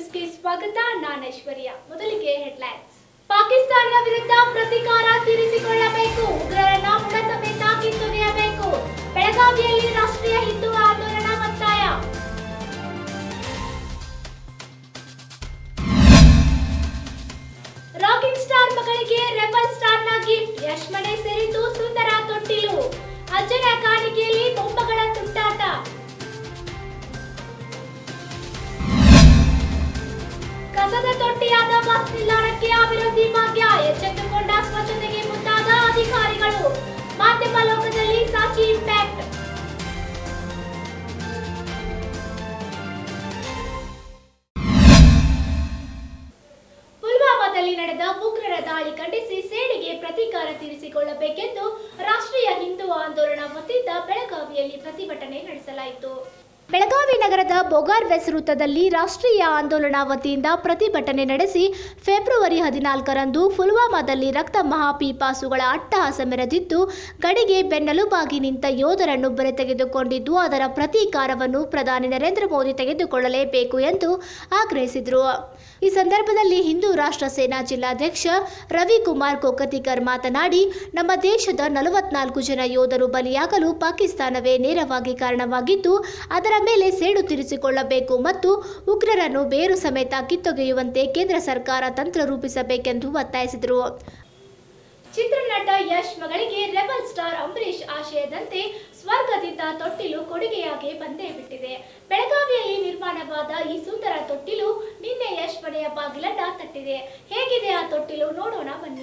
ನ್ಯೂಸ್ಗೆ ಸ್ವಾಗತ ನಾನು ಐಶ್ವರ್ಯ ಮೊದಲಿಗೆ ಹೆಡ್ಲೈನ್ಸ್ ಪಾಕಿಸ್ತಾನ ವಿರುದ್ಧ ಪ್ರತೀಕಾರ ತೀರಿಸಿಕೊಳ್ಳಬೇಕು ಉಗ್ರರನ್ನ ಬುಡಸಮೇತ ಕಿತ್ತೊಗೆಯಬೇಕು ಬೆಳಗಾವಿಯಲ್ಲಿ ರಾಷ್ಟ್ರೀಯ ಹಿಂದೂ ಆಂದೋಲನ ಒತ್ತಾಯ ರಾಕಿಂಗ್ ಸ್ಟಾರ್ ಮಗಳಿಗೆ ರೆಬಲ್ ಸ್ಟಾರ್ನ ಗಿಫ್ಟ್ ಯಶ್ ಮನೆ ಸೇರಿದ್ದು ಸುಂದರ ತೊಟ್ಟಿಲು ಅಜ್ಜನ ಕಾಣಿಕೆಯಲ್ಲಿ ಬೊಂಬಗಳ ತುಂಟಾಟ ಕಸದ ತೊಟ್ಟಿಯಾದ ಬಸ್ ನಿಲ್ದಾಣಕ್ಕೆ ಅಭಿವೃದ್ಧಿ ಭಾಗ್ಯ ಎಚ್ಚೆತ್ತುಕೊಂಡ ಸ್ವಚ್ಛತೆಗೆ ಮುಂದಾದ ಅಧಿಕಾರಿಗಳು ಮಾಧ್ಯಮ ಲೋಕದಲ್ಲಿ ಸಾಚಿ ಇಂಪ್ಯಾಕ್ಟ್ ಪುಲ್ವಾಮಾದಲ್ಲಿ ನಡೆದ ಉಗ್ರರ ದಾಳಿ ಖಂಡಿಸಿ ಸೇನೆಗೆ ಪ್ರತೀಕಾರ ತೀರಿಸಿಕೊಳ್ಳಬೇಕೆಂದು ರಾಷ್ಟ್ರೀಯ ಹಿಂದೂ ಆಂದೋಲನ ವತಿಯಿಂದ ಬೆಳಗಾವಿಯಲ್ಲಿ ಪ್ರತಿಭಟನೆ ನಡೆಸಲಾಯಿತು ಬೆಳಗಾವಿ ನಗರದ ಬೊಗಾರ್ವೆಸ್ ವೃತ್ತದಲ್ಲಿ ರಾಷ್ಟ್ರೀಯ ಆಂದೋಲನ ವತಿಯಿಂದ ಪ್ರತಿಭಟನೆ ನಡೆಸಿ ಫೆಬ್ರವರಿ ಹದಿನಾಲ್ಕರಂದು ಪುಲ್ವಾಮಾದಲ್ಲಿ ರಕ್ತ ಮಹಾಪೀಪಾಸುಗಳ ಅಟ್ಟಹಾಸ ಮೆರೆದಿದ್ದು ಗಡಿಗೆ ಬೆನ್ನೆಲುಬಾಗಿ ನಿಂತ ಯೋಧರನ್ನು ಬರೆತೆಗೆದುಕೊಂಡಿದ್ದು ಅದರ ಪ್ರತೀಕಾರವನ್ನು ಪ್ರಧಾನಿ ನರೇಂದ್ರ ಮೋದಿ ತೆಗೆದುಕೊಳ್ಳಲೇಬೇಕು ಎಂದು ಆಗ್ರಹಿಸಿದರು ಈ ಸಂದರ್ಭದಲ್ಲಿ ಹಿಂದೂ ರಾಷ್ಟ್ರ ಸೇನಾ ಜಿಲ್ಲಾಧ್ಯಕ್ಷ ರವಿಕುಮಾರ್ ಕೊಕ್ಕತಿಕರ್ ಮಾತನಾಡಿ ನಮ್ಮ ದೇಶದ ನಲವತ್ನಾಲ್ಕು ಜನ ಯೋಧರು ಬಲಿಯಾಗಲು ಪಾಕಿಸ್ತಾನವೇ ನೇರವಾಗಿ ಕಾರಣವಾಗಿದ್ದು ಅದರ ಮೇಲೆ ಸೇಡು ತೀರಿಸಿಕೊಳ್ಳಬೇಕು ಮತ್ತು ಉಗ್ರರನ್ನು ಬೇರು ಸಮೇತ ಕಿತ್ತೊಗೆಯುವಂತೆ ಕೇಂದ್ರ ಸರ್ಕಾರ ತಂತ್ರ ರೂಪಿಸಬೇಕೆಂದು ಒತ್ತಾಯಿಸಿದರು ಚಿತ್ರನಟ ಯಶ್ ಮಗಳಿಗೆ ರೆಬಲ್ ಸ್ಟಾರ್ ಅಂಬರೀಶ್ ಆಶಯದಂತೆ ಸ್ವರ್ಗದಿಂದ ತೊಟ್ಟಿಲು ಕೊಡುಗೆಯಾಗಿ ಬಂದೇ ಬಿಟ್ಟಿದೆ ಬೆಳಗಾವಿಯಲ್ಲಿ ನಿರ್ಮಾಣವಾದ ಈ ಸುಂದರ ತೊಟ್ಟಿಲು ನಿನ್ನೆ ಯಶ್ ಮನೆಯ ಬಾಗಿಲನ್ನ ತಟ್ಟಿದೆ ಹೇಗಿದೆ ಆ ತೊಟ್ಟಿಲು ನೋಡೋಣ ಬನ್ನಿ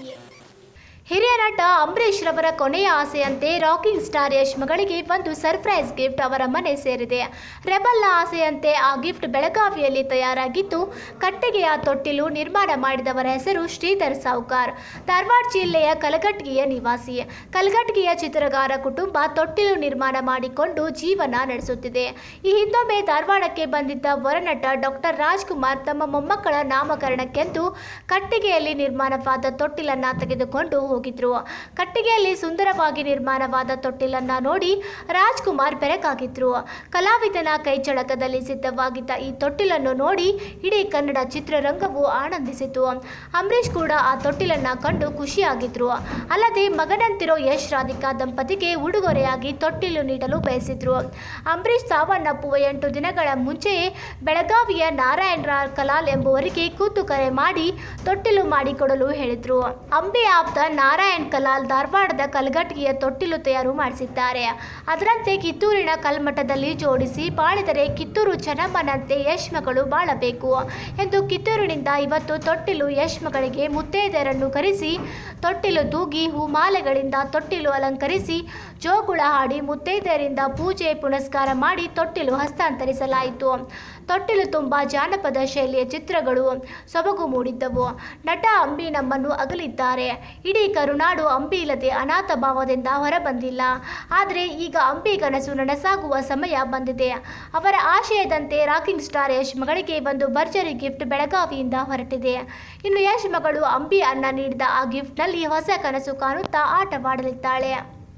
ಹಿರಿಯ ನಟ ಅಂಬರೀಶ್ ರವರ ಕೊನೆಯ ಆಸೆಯಂತೆ ರಾಕಿಂಗ್ ಸ್ಟಾರ್ ಯಶ್ ಮಗಳಿಗೆ ಒಂದು ಸರ್ಪ್ರೈಸ್ ಗಿಫ್ಟ್ ಅವರ ಮನೆ ಸೇರಿದೆ ರೆಬಲ್ನ ಆಸೆಯಂತೆ ಆ ಗಿಫ್ಟ್ ಬೆಳಗಾವಿಯಲ್ಲಿ ತಯಾರಾಗಿದ್ದು ಕಟ್ಟಿಗೆಯ ತೊಟ್ಟಿಲು ನಿರ್ಮಾಣ ಮಾಡಿದವರ ಹೆಸರು ಶ್ರೀಧರ್ ಸಾವ್ಕಾರ್ ಧಾರವಾಡ ಜಿಲ್ಲೆಯ ಕಲಘಟಗಿಯ ನಿವಾಸಿ ಕಲಘಟಗಿಯ ಚಿತ್ರಗಾರ ಕುಟುಂಬ ತೊಟ್ಟಿಲು ನಿರ್ಮಾಣ ಮಾಡಿಕೊಂಡು ಜೀವನ ನಡೆಸುತ್ತಿದೆ ಈ ಹಿಂದೊಮ್ಮೆ ಧಾರವಾಡಕ್ಕೆ ಬಂದಿದ್ದ ವರನಟ ಡಾಕ್ಟರ್ ರಾಜ್ಕುಮಾರ್ ತಮ್ಮ ಮೊಮ್ಮಕ್ಕಳ ನಾಮಕರಣಕ್ಕೆಂದು ಕಟ್ಟಿಗೆಯಲ್ಲಿ ನಿರ್ಮಾಣವಾದ ತೊಟ್ಟಿಲನ್ನ ತೆಗೆದುಕೊಂಡು ಹೋಗಿದ್ರು ಕಟ್ಟಿಗೆಯಲ್ಲಿ ಸುಂದರವಾಗಿ ನಿರ್ಮಾಣವಾದ ತೊಟ್ಟಿಲನ್ನ ನೋಡಿ ರಾಜ್ಕುಮಾರ್ ಬೆರಕಾಗಿದ್ರು ಕಲಾವಿದನ ಕೈಚಳಕದಲ್ಲಿ ಸಿದ್ಧವಾಗಿದ್ದ ಈ ತೊಟ್ಟಿಲನ್ನು ನೋಡಿ ಇಡೀ ಕನ್ನಡ ಚಿತ್ರರಂಗವು ಆನಂದಿಸಿತು ಅಂಬರೀಷ್ ಕೂಡ ಆ ತೊಟ್ಟಿಲನ್ನ ಕಂಡು ಖುಷಿಯಾಗಿದ್ರು ಅಲ್ಲದೆ ಮಗನಂತಿರೋ ಯಶ್ ರಾಧಿಕಾ ದಂಪತಿಗೆ ಉಡುಗೊರೆಯಾಗಿ ತೊಟ್ಟಿಲು ನೀಡಲು ಬಯಸಿದ್ರು ಅಂಬರೀಷ್ ಸಾವನ್ನಪ್ಪುವ ಎಂಟು ದಿನಗಳ ಮುಂಚೆಯೇ ಬೆಳಗಾವಿಯ ನಾರಾಯಣ ರಾವ್ ಕಲಾಲ್ ಎಂಬುವರಿಗೆ ಕೂತು ಕರೆ ಮಾಡಿ ತೊಟ್ಟಿಲು ಮಾಡಿಕೊಡಲು ಹೇಳಿದ್ರು ಅಂಬಿ ಆಪ್ತ ನಾರಾಯಣ್ ಕಲಾಲ್ ಧಾರವಾಡದ ಕಲ್ಗಟ್ಟಿಗೆಯ ತೊಟ್ಟಿಲು ತಯಾರು ಮಾಡಿಸಿದ್ದಾರೆ ಅದರಂತೆ ಕಿತ್ತೂರಿನ ಕಲ್ಮಠದಲ್ಲಿ ಜೋಡಿಸಿ ಬಾಳಿದರೆ ಕಿತ್ತೂರು ಚೆನ್ನಮ್ಮನಂತೆ ಯಶ್ ಮಗಳು ಬಾಳಬೇಕು ಎಂದು ಕಿತ್ತೂರಿನಿಂದ ಇವತ್ತು ತೊಟ್ಟಿಲು ಯಶ್ ಮಗಳಿಗೆ ಮುತ್ತೈದೆಯರನ್ನು ಕರೆಸಿ ತೊಟ್ಟಿಲು ತೂಗಿ ಹೂಮಾಲೆಗಳಿಂದ ತೊಟ್ಟಿಲು ಅಲಂಕರಿಸಿ ಜೋಗುಳ ಹಾಡಿ ಮುತ್ತೈದೆಯರಿಂದ ಪೂಜೆ ಪುನಸ್ಕಾರ ಮಾಡಿ ತೊಟ್ಟಿಲು ಹಸ್ತಾಂತರಿಸಲಾಯಿತು ತೊಟ್ಟಿಲು ತುಂಬ ಜಾನಪದ ಶೈಲಿಯ ಚಿತ್ರಗಳು ಸೊಬಗು ಮೂಡಿದ್ದವು ನಟ ಅಂಬಿ ನಮ್ಮನ್ನು ಅಗಲಿದ್ದಾರೆ ಇಡೀ ಕರುನಾಡು ಅಂಬಿ ಇಲ್ಲದೆ ಅನಾಥ ಭಾವದಿಂದ ಹೊರಬಂದಿಲ್ಲ ಆದರೆ ಈಗ ಅಂಬಿ ಕನಸು ನನಸಾಗುವ ಸಮಯ ಬಂದಿದೆ ಅವರ ಆಶಯದಂತೆ ರಾಕಿಂಗ್ ಸ್ಟಾರ್ ಯಶ್ ಮಗಳಿಗೆ ಒಂದು ಭರ್ಜರಿ ಗಿಫ್ಟ್ ಬೆಳಗಾವಿಯಿಂದ ಹೊರಟಿದೆ ಇನ್ನು ಯಶ್ ಮಗಳು ಅಂಬಿ ಅನ್ನ ನೀಡಿದ ಆ ಗಿಫ್ಟ್ನಲ್ಲಿ ಹೊಸ ಕನಸು ಕಾಣುತ್ತಾ ಆಟವಾಡಲಿದ್ದಾಳೆ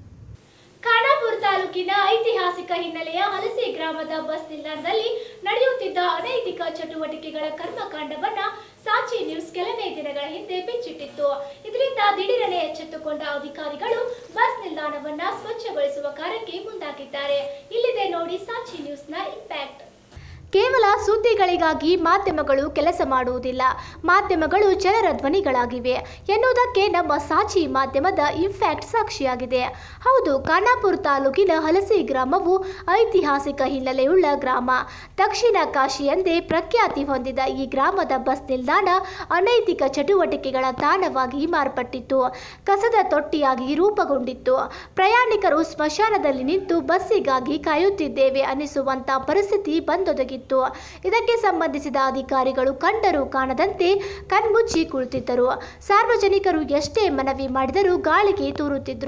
ಖಾನಾಪುರ ತಾಲೂಕಿನ ಐತಿಹಾಸಿಕ ಹಿನ್ನೆಲೆಯ ಹಲಸೆ ಗ್ರಾಮದ ಬಸ್ ನಿಲ್ದಾಣದಲ್ಲಿ ನಡೆಯುತ್ತಿದ್ದ ಅನೈತಿಕ ಚಟುವಟಿಕೆಗಳ ಕರ್ಮಕಾಂಡವನ್ನ ಸಾಚಿ ನ್ಯೂಸ್ ಕೆಲವೇ ದಿನಗಳ ಹಿಂದೆ ಬಿಚ್ಚಿಟ್ಟಿತ್ತು ಇದರಿಂದ ದಿಢೀರನೆ ಎಚ್ಚೆತ್ತುಕೊಂಡ ಅಧಿಕಾರಿಗಳು ಬಸ್ ನಿಲ್ದಾಣವನ್ನ ಸ್ವಚ್ಛಗೊಳಿಸುವ ಕಾರ್ಯಕ್ಕೆ ಮುಂದಾಗಿದ್ದಾರೆ ಇಲ್ಲಿದೆ ನೋಡಿ ಸಾಚಿ ನ್ಯೂಸ್ನ ಇಂಪ್ಯಾಕ್ಟ್ ಕೇವಲ ಸುದ್ದಿಗಳಿಗಾಗಿ ಮಾಧ್ಯಮಗಳು ಕೆಲಸ ಮಾಡುವುದಿಲ್ಲ ಮಾಧ್ಯಮಗಳು ಜನರ ಧ್ವನಿಗಳಾಗಿವೆ ಎನ್ನುವುದಕ್ಕೆ ನಮ್ಮ ಸಾಚಿ ಮಾಧ್ಯಮದ ಇಂಫ್ಯಾಕ್ಟ್ ಸಾಕ್ಷಿಯಾಗಿದೆ ಹೌದು ಖಾನಾಪುರ ತಾಲೂಕಿನ ಹಲಸಿ ಗ್ರಾಮವು ಐತಿಹಾಸಿಕ ಹಿನ್ನೆಲೆಯುಳ್ಳ ಗ್ರಾಮ ದಕ್ಷಿಣ ಕಾಶಿ ಎಂದೇ ಪ್ರಖ್ಯಾತಿ ಹೊಂದಿದ ಈ ಗ್ರಾಮದ ಬಸ್ ನಿಲ್ದಾಣ ಅನೈತಿಕ ಚಟುವಟಿಕೆಗಳ ತಾಣವಾಗಿ ಮಾರ್ಪಟ್ಟಿತ್ತು ಕಸದ ತೊಟ್ಟಿಯಾಗಿ ರೂಪುಗೊಂಡಿತ್ತು ಪ್ರಯಾಣಿಕರು ಸ್ಮಶಾನದಲ್ಲಿ ನಿಂತು ಬಸ್ಸಿಗಾಗಿ ಕಾಯುತ್ತಿದ್ದೇವೆ ಅನ್ನಿಸುವಂತ ಪರಿಸ್ಥಿತಿ ಬಂದೊದಗಿತ್ತು ಇದಕ್ಕೆ ಸಂಬಂಧಿಸಿದ ಅಧಿಕಾರಿಗಳು ಕಂಡರೂ ಕಾಣದಂತೆ ಕಣ್ಮುಚ್ಚಿ ಕುಳಿತಿದ್ದರು ಸಾರ್ವಜನಿಕರು ಎಷ್ಟೇ ಮನವಿ ಮಾಡಿದರೂ ಗಾಳಿಗೆ ತೂರುತ್ತಿದ್ರು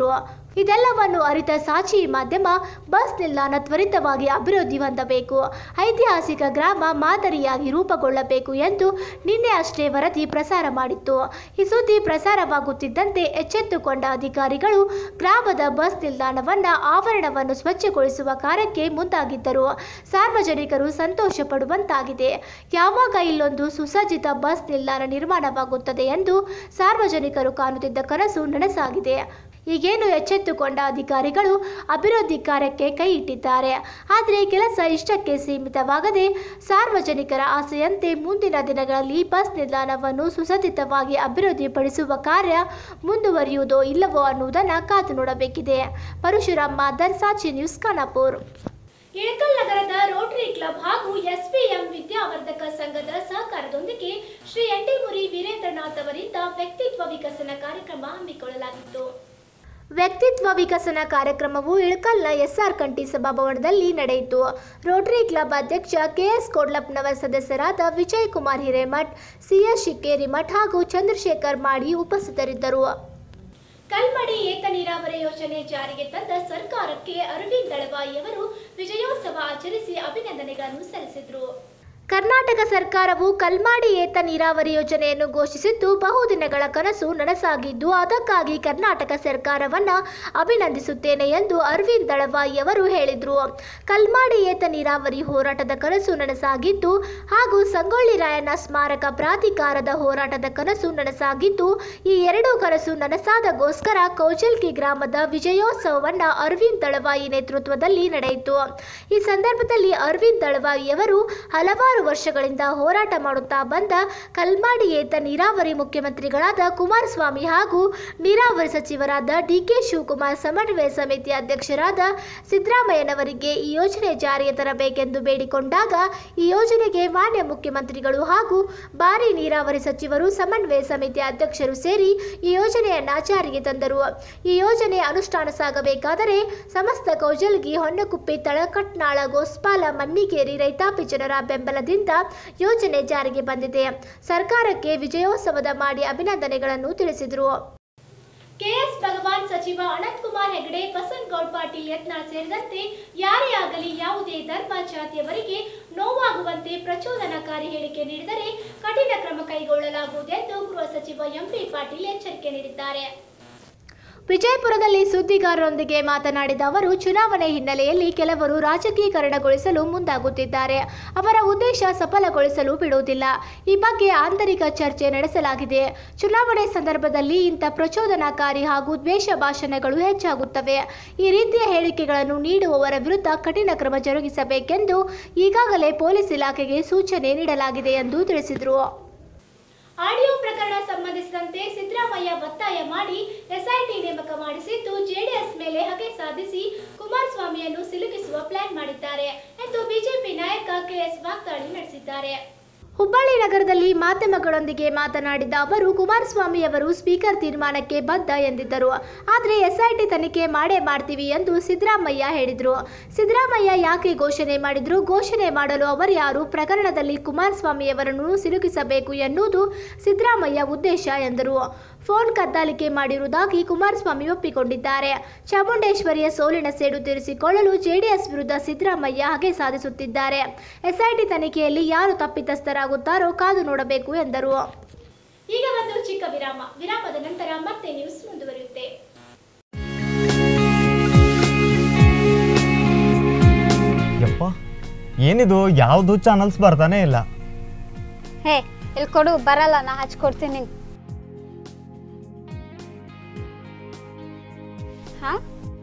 ಇದೆಲ್ಲವನ್ನು ಅರಿತ ಸಾಚಿ ಮಾಧ್ಯಮ ಬಸ್ ನಿಲ್ದಾಣ ತ್ವರಿತವಾಗಿ ಅಭಿವೃದ್ಧಿ ಹೊಂದಬೇಕು ಐತಿಹಾಸಿಕ ಗ್ರಾಮ ಮಾದರಿಯಾಗಿ ರೂಪುಗೊಳ್ಳಬೇಕು ಎಂದು ನಿನ್ನೆ ಅಷ್ಟೇ ವರದಿ ಪ್ರಸಾರ ಮಾಡಿತ್ತು ಈ ಸುದ್ದಿ ಪ್ರಸಾರವಾಗುತ್ತಿದ್ದಂತೆ ಎಚ್ಚೆತ್ತುಕೊಂಡ ಅಧಿಕಾರಿಗಳು ಗ್ರಾಮದ ಬಸ್ ನಿಲ್ದಾಣವನ್ನ ಆವರಣವನ್ನು ಸ್ವಚ್ಛಗೊಳಿಸುವ ಕಾರ್ಯಕ್ಕೆ ಮುಂದಾಗಿದ್ದರು ಸಾರ್ವಜನಿಕರು ಸಂತೋಷ ಪಡುವಂತಾಗಿದೆ ಯಾವಾಗ ಇಲ್ಲೊಂದು ಸುಸಜ್ಜಿತ ಬಸ್ ನಿಲ್ದಾಣ ನಿರ್ಮಾಣವಾಗುತ್ತದೆ ಎಂದು ಸಾರ್ವಜನಿಕರು ಕಾಣುತ್ತಿದ್ದ ಕನಸು ನನಸಾಗಿದೆ ಈಗೇನು ಎಚ್ಚೆತ್ತುಕೊಂಡ ಅಧಿಕಾರಿಗಳು ಅಭಿವೃದ್ಧಿ ಕಾರ್ಯಕ್ಕೆ ಕೈ ಇಟ್ಟಿದ್ದಾರೆ ಆದರೆ ಕೆಲಸ ಇಷ್ಟಕ್ಕೆ ಸೀಮಿತವಾಗದೆ ಸಾರ್ವಜನಿಕರ ಆಸೆಯಂತೆ ಮುಂದಿನ ದಿನಗಳಲ್ಲಿ ಬಸ್ ನಿಲ್ದಾಣವನ್ನು ಸುಸಜ್ಜಿತವಾಗಿ ಅಭಿವೃದ್ಧಿಪಡಿಸುವ ಕಾರ್ಯ ಮುಂದುವರಿಯುವುದೋ ಇಲ್ಲವೋ ಅನ್ನುವುದನ್ನು ಕಾದು ನೋಡಬೇಕಿದೆ ಪರಶುರಾಮ್ ಮಾದರ್ ಸಾಚಿ ನ್ಯೂಸ್ ಖಾನಾಪುರ್ ಇಳಕಲ್ ನಗರದ ರೋಟರಿ ಕ್ಲಬ್ ಹಾಗೂ ಎಸ್ಪಿಎಂ ವಿದ್ಯಾವರ್ಧಕ ಸಂಘದ ಸಹಕಾರದೊಂದಿಗೆ ಶ್ರೀ ಎಂಟಿಮುರಿ ವೀರೇಂದ್ರನಾಥ್ ಅವರಿಂದ ವ್ಯಕ್ತಿತ್ವ ವಿಕಸನ ಕಾರ್ಯಕ್ರಮ ಹಮ್ಮಿಕೊಳ್ಳಲಾಗಿತ್ತು ವ್ಯಕ್ತಿತ್ವ ವಿಕಸನ ಕಾರ್ಯಕ್ರಮವು ಇಳಕಲ್ನ ಎಸ್ಆರ್ ಕಂಠಿ ಸಭಾಭವನದಲ್ಲಿ ನಡೆಯಿತು ರೋಟರಿ ಕ್ಲಬ್ ಅಧ್ಯಕ್ಷ ಕೆಎಸ್ ಕೋಡ್ಲಪ್ನವರ್ ಸದಸ್ಯರಾದ ವಿಜಯ್ ಕುಮಾರ್ ಹಿರೇಮಠ್ ಸಿಎಸ್ ಶಿಕ್ಕೇರಿಮಠ್ ಹಾಗೂ ಚಂದ್ರಶೇಖರ್ ಮಾಡಿ ಉಪಸ್ಥಿತರಿದ್ದರು ಕಲ್ಮಡಿ ಏತ ನೀರಾವರಿ ಯೋಜನೆ ಜಾರಿಗೆ ತಂದ ಸರ್ಕಾರಕ್ಕೆ ಅರವಿಂದ್ ದಳವಾಯಿಯವರು ವಿಜಯೋತ್ಸವ ಆಚರಿಸಿ ಅಭಿನಂದನೆಗಳನ್ನು ಸಲ್ಲಿಸಿದರು ಕರ್ನಾಟಕ ಸರ್ಕಾರವು ಕಲ್ಮಾಡಿ ಏತ ನೀರಾವರಿ ಯೋಜನೆಯನ್ನು ಘೋಷಿಸಿದ್ದು ಬಹುದಿನಗಳ ಕನಸು ನನಸಾಗಿದ್ದು ಅದಕ್ಕಾಗಿ ಕರ್ನಾಟಕ ಸರ್ಕಾರವನ್ನ ಅಭಿನಂದಿಸುತ್ತೇನೆ ಎಂದು ಅರವಿಂದ್ ದಳವಾಯಿ ಅವರು ಹೇಳಿದರು ಕಲ್ಮಾಡಿ ಏತ ನೀರಾವರಿ ಹೋರಾಟದ ಕನಸು ನನಸಾಗಿದ್ದು ಹಾಗೂ ಸಂಗೊಳ್ಳಿ ರಾಯಣ್ಣ ಸ್ಮಾರಕ ಪ್ರಾಧಿಕಾರದ ಹೋರಾಟದ ಕನಸು ನನಸಾಗಿದ್ದು ಈ ಎರಡೂ ಕನಸು ನನಸಾದಗೋಸ್ಕರ ಕೌಜಲ್ಕಿ ಗ್ರಾಮದ ವಿಜಯೋತ್ಸವವನ್ನ ಅರವಿಂದ್ ದಳವಾಯಿ ನೇತೃತ್ವದಲ್ಲಿ ನಡೆಯಿತು ಈ ಸಂದರ್ಭದಲ್ಲಿ ಅರವಿಂದ್ ದಳವಾಯಿಯವರು ಹಲವಾರು ವರ್ಷಗಳಿಂದ ಹೋರಾಟ ಮಾಡುತ್ತಾ ಬಂದ ಕಲ್ಮಾಡಿ ಏತ ನೀರಾವರಿ ಮುಖ್ಯಮಂತ್ರಿಗಳಾದ ಕುಮಾರಸ್ವಾಮಿ ಹಾಗೂ ನೀರಾವರಿ ಸಚಿವರಾದ ಡಿಕೆ ಶಿವಕುಮಾರ್ ಸಮನ್ವಯ ಸಮಿತಿ ಅಧ್ಯಕ್ಷರಾದ ಸಿದ್ದರಾಮಯ್ಯನವರಿಗೆ ಈ ಯೋಜನೆ ಜಾರಿಗೆ ತರಬೇಕೆಂದು ಬೇಡಿಕೊಂಡಾಗ ಈ ಯೋಜನೆಗೆ ಮಾನ್ಯ ಮುಖ್ಯಮಂತ್ರಿಗಳು ಹಾಗೂ ಭಾರಿ ನೀರಾವರಿ ಸಚಿವರು ಸಮನ್ವಯ ಸಮಿತಿ ಅಧ್ಯಕ್ಷರು ಸೇರಿ ಈ ಯೋಜನೆಯನ್ನ ಜಾರಿಗೆ ತಂದರು ಈ ಯೋಜನೆ ಅನುಷ್ಠಾನ ಸಾಗಬೇಕಾದರೆ ಸಮಸ್ತ ಕೌಜಲ್ಗಿ ಹೊನ್ನಕುಪ್ಪೆ ತಳಕಟ್ನಾಳ ಗೋಸ್ಪಾಲ ಮನ್ನಿಗೇರಿ ರೈತಾಪಿ ಜನರ ಬೆಂಬಲದಿಂದ ಯೋಜನೆ ಜಾರಿಗೆ ಬಂದಿದೆ ಸರ್ಕಾರಕ್ಕೆ ವಿಜಯೋತ್ಸವದ ಮಾಡಿ ಅಭಿನಂದನೆಗಳನ್ನು ತಿಳಿಸಿದರು ಕೆಎಸ್ ಭಗವಾನ್ ಸಚಿವ ಅನಂತ್ ಕುಮಾರ್ ಹೆಗಡೆ ಬಸನ್ ಗೌಡ್ ಪಾಟೀಲ್ ಯತ್ನಾಳ್ ಸೇರಿದಂತೆ ಯಾರೇ ಆಗಲಿ ಯಾವುದೇ ಧರ್ಮ ಜಾತಿಯವರಿಗೆ ನೋವಾಗುವಂತೆ ಪ್ರಚೋದನಕಾರಿ ಹೇಳಿಕೆ ನೀಡಿದರೆ ಕಠಿಣ ಕ್ರಮ ಕೈಗೊಳ್ಳಲಾಗುವುದೆಂದು ಗೃಹ ಸಚಿವ ಎಂಪಿ ಪಾಟೀಲ್ ಎಚ್ಚರಿಕೆ ನೀಡಿದ್ದಾರೆ ವಿಜಯಪುರದಲ್ಲಿ ಸುದ್ದಿಗಾರರೊಂದಿಗೆ ಮಾತನಾಡಿದ ಅವರು ಚುನಾವಣೆ ಹಿನ್ನೆಲೆಯಲ್ಲಿ ಕೆಲವರು ರಾಜಕೀಕರಣಗೊಳಿಸಲು ಮುಂದಾಗುತ್ತಿದ್ದಾರೆ ಅವರ ಉದ್ದೇಶ ಸಫಲಗೊಳಿಸಲು ಬಿಡುವುದಿಲ್ಲ ಈ ಬಗ್ಗೆ ಆಂತರಿಕ ಚರ್ಚೆ ನಡೆಸಲಾಗಿದೆ ಚುನಾವಣೆ ಸಂದರ್ಭದಲ್ಲಿ ಇಂಥ ಪ್ರಚೋದನಾಕಾರಿ ಹಾಗೂ ದ್ವೇಷ ಭಾಷಣಗಳು ಹೆಚ್ಚಾಗುತ್ತವೆ ಈ ರೀತಿಯ ಹೇಳಿಕೆಗಳನ್ನು ನೀಡುವವರ ವಿರುದ್ಧ ಕಠಿಣ ಕ್ರಮ ಜರುಗಿಸಬೇಕೆಂದು ಈಗಾಗಲೇ ಪೊಲೀಸ್ ಇಲಾಖೆಗೆ ಸೂಚನೆ ನೀಡಲಾಗಿದೆ ಎಂದು ತಿಳಿಸಿದರು ಆಡಿಯೋ ಪ್ರಕರಣ ಸಂಬಂಧಿಸಿದಂತೆ ಸಿದ್ದರಾಮಯ್ಯ ಒತ್ತಾಯ ಮಾಡಿ ಎಸ್ಐಟಿ ನೇಮಕ ಮಾಡಿಸಿದ್ದು ಜೆಡಿಎಸ್ ಮೇಲೆ ಹಗೆ ಸಾಧಿಸಿ ಕುಮಾರಸ್ವಾಮಿಯನ್ನು ಸಿಲುಕಿಸುವ ಪ್ಲಾನ್ ಮಾಡಿದ್ದಾರೆ ಎಂದು ಬಿಜೆಪಿ ನಾಯಕ ಕೆಎಸ್ ವಾಗ್ದಾಳಿ ನಡೆಸಿದ್ದಾರೆ ಹುಬ್ಬಳ್ಳಿ ನಗರದಲ್ಲಿ ಮಾಧ್ಯಮಗಳೊಂದಿಗೆ ಮಾತನಾಡಿದ ಅವರು ಕುಮಾರಸ್ವಾಮಿ ಅವರು ಸ್ಪೀಕರ್ ತೀರ್ಮಾನಕ್ಕೆ ಬದ್ಧ ಎಂದಿದ್ದರು ಆದರೆ ಎಸ್ಐಟಿ ತನಿಖೆ ಮಾಡೇ ಮಾಡ್ತೀವಿ ಎಂದು ಸಿದ್ದರಾಮಯ್ಯ ಹೇಳಿದರು ಸಿದ್ದರಾಮಯ್ಯ ಯಾಕೆ ಘೋಷಣೆ ಮಾಡಿದ್ರು ಘೋಷಣೆ ಮಾಡಲು ಅವರು ಯಾರು ಪ್ರಕರಣದಲ್ಲಿ ಕುಮಾರಸ್ವಾಮಿಯವರನ್ನು ಸಿಲುಕಿಸಬೇಕು ಎನ್ನುವುದು ಸಿದ್ದರಾಮಯ್ಯ ಉದ್ದೇಶ ಎಂದರು ಫೋನ್ ಕದ್ದಾಲಿಕೆ ಮಾಡಿರುವುದಾಗಿ ಕುಮಾರಸ್ವಾಮಿ ಒಪ್ಪಿಕೊಂಡಿದ್ದಾರೆ ಚಾಮುಂಡೇಶ್ವರಿಯ ಸೋಲಿನ ಸೇಡು ತೀರಿಸಿಕೊಳ್ಳಲು ಜೆಡಿಎಸ್ ವಿರುದ್ಧ ಸಿದ್ದರಾಮಯ್ಯ ಹಗೆ ಸಾಧಿಸುತ್ತಿದ್ದಾರೆ ಎಸ್ಐಟಿ ತನಿಖೆಯಲ್ಲಿ ಯಾರು ತಪ್ಪಿತಸ್ಥರಾಗುತ್ತಾರೋ ಕಾದು ನೋಡಬೇಕು ಎಂದರು ಈಗ ಒಂದು ಚಿಕ್ಕ ವಿರಾಮ ವಿರಾಮದ ನಂತರ ಮತ್ತೆ ನ್ಯೂಸ್ ಮುಂದುವರಿಯುತ್ತೆ ಯಪ್ಪ ಏನಿದು ಯಾವುದು ಚಾನಲ್ಸ್ ಬರ್ತಾನೆ ಇಲ್ಲ ಹೇ ಇಲ್ಲಿ ಕೊಡು ಬರಲ್ಲ ನಾ ಹಚ್ಕೊಡ್ತೀನಿ ಹಾ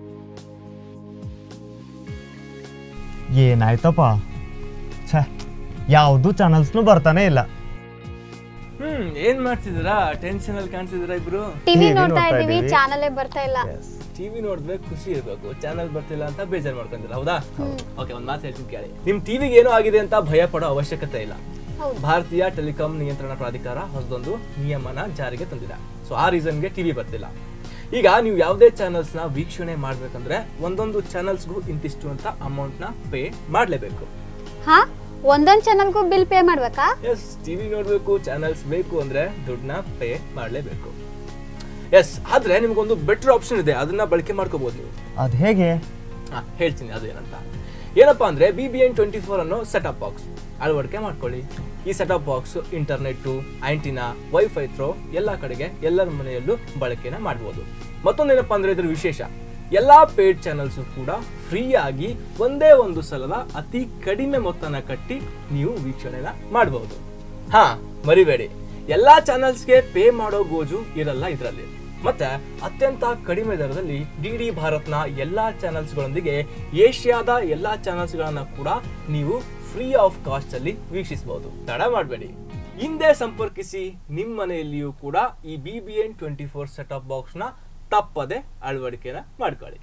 ಏನಾಯ್ತಪ್ಪ ಛೇ ಯಾವುದು ಚಾನಲ್ಸ್ನು ಬರ್ತಾನೆ ಇಲ್ಲ ಹ್ಮ್ ಏನ್ ಮಾಡ್ತಿದ್ದೀರಾ ಟೆನ್ಷನ್ ಅಲ್ಲಿ ಕಾಣ್ತಿದ್ದೀರಾ ಇಬ್ರು ಟಿವಿ TV ನೋಡ್ತಾ ನೋಡ್ತಾ ಇದೀವಿ ಇದೀವಿ. ಚಾನಲೇ ಬರ್ತಾ ಇಲ್ಲ ಟಿವಿ ನೋಡ್ಬೇಕು ಖುಷಿ ಇರ್ಬೇಕು ಚಾನಲ್ ಬರ್ತಿಲ್ಲ ಅಂತ ಬೇಜಾರ್ ಮಾಡ್ಕೊಂತೀರ ಹೌದಾ ಓಕೆ ಒಂದ್ ಮಾತು ಹೇಳ್ತೀನಿ ಕೇಳಿ ನಿಮ್ ಟಿವಿಗೆ ಏನೋ ಆಗಿದೆ ಅಂತ ಭಯ ಪಡೋ ಅವಶ್ಯಕತೆ ಇಲ್ಲ ಹೌದು ಭಾರತೀಯ ಟೆಲಿಕಾಂ ನಿಯಂತ್ರಣ ಪ್ರಾಧಿಕಾರ ಹೊಸದೊಂದು ನಿಯಮನ ಜಾರಿಗೆ ತಂದಿದೆ ಸೊ ಆ ರೀಸನ್ಗೆ ಟಿವಿ ಬರ್ತಿಲ್ಲ ಈಗ ನೀವು ಯಾವುದೇ ಚಾನಲ್ಸ್ ನ ವೀಕ್ಷಣೆ ಮಾಡ್ಬೇಕಂದ್ರೆ ಒಂದೊಂದು ಚಾನಲ್ಸ್ಗೂ ಇಂತಿಷ್ಟು ಅಂತ ಅಮೌಂಟ್ ನ ಪೇ ಮಾಡ್ಲೇಬೇಕು ಹಾ ಒಂದೊಂದ್ ಚಾನಲ್ಗೂ ಬಿಲ್ ಪೇ ಮಾಡ್ಬೇಕಾ ಎಸ್ ಟಿವಿ ನೋಡ್ಬೇಕು ಚಾನಲ್ಸ್ ಬೇಕು ಅಂದ್ರೆ ದುಡ್ಡನ್ನ ಪೇ ಮಾಡ್ಲೇಬೇಕು ಎಸ್ ಆದ್ರೆ ನಿಮ್ಗೊಂದು ಬೆಟರ್ ಆಪ್ಷನ್ ಇದೆ ಅದನ್ನ ಬಳಕೆ ಮಾಡ್ಕೋಬಹುದು ನೀವು ಅದು ಹೇಗೆ ಹಾ, ಹೇಳ್ತೀನಿ ಅದು ಏನಂತ ಏನಪ್ಪಾ ಅಂದ್ರೆ B B N twenty four ಅನ್ನೋ ಸೆಟಪ್ ಬಾಕ್ಸ್ ಅಳವಡಿಕೆ ಮಾಡ್ಕೊಳ್ಳಿ ಈ setup box internet antenna WiFi through ಎಲ್ಲ ಕಡೆಗೆ ಎಲ್ಲರ ಮನೆಯಲ್ಲೂ ಬಳಕೆನ ಮಾಡ್ಬೋದು ಮತ್ತೊಂದೇನಪ್ಪಾ ಅಂದ್ರೆ ಇದ್ರ ವಿಶೇಷ ಎಲ್ಲಾ ಪೇಡ್ ಚಾನಲ್ಸ್ ಕೂಡ ಫ್ರೀ ಆಗಿ ಒಂದೇ ಒಂದು ಸಲದ ಅತಿ ಕಡಿಮೆ ಮೊತ್ತನ ಕಟ್ಟಿ ನೀವು ವೀಕ್ಷಣೆನ ಮಾಡಬಹುದು ಹಾ ಮರಿಬೇಡಿ ಎಲ್ಲಾ ಚಾನಲ್ಸ್ಗೆ ಪೇ ಮಾಡೋ ಗೋಜು ಇರಲ್ಲ ಇದರಲ್ಲಿ ಮತ್ತೆ ಅತ್ಯಂತ ಕಡಿಮೆ ದರದಲ್ಲಿ ಡಿ ಡಿ ಭಾರತ್ನ ಎಲ್ಲಾ ಚಾನಲ್ಸ್ಗಳೊಂದಿಗೆ ಏಷ್ಯಾದ ಎಲ್ಲಾ ಚಾನಲ್ಸ್ಗಳನ್ನ ಕೂಡ ನೀವು ಫ್ರೀ ಆಫ್ ಕಾಸ್ಟ್ ಅಲ್ಲಿ ವೀಕ್ಷಿಸಬಹುದು ತಡ ಮಾಡಬೇಡಿ ಹಿಂದೆ ಸಂಪರ್ಕಿಸಿ ನಿಮ್ಮ ಮನೆಯಲ್ಲಿಯೂ ಕೂಡ ಈ B B N twenty four setup box ನ ತಪ್ಪದೆ ಅಳವಡಿಕೆನ ಮಾಡ್ಕೊಳ್ಳಿ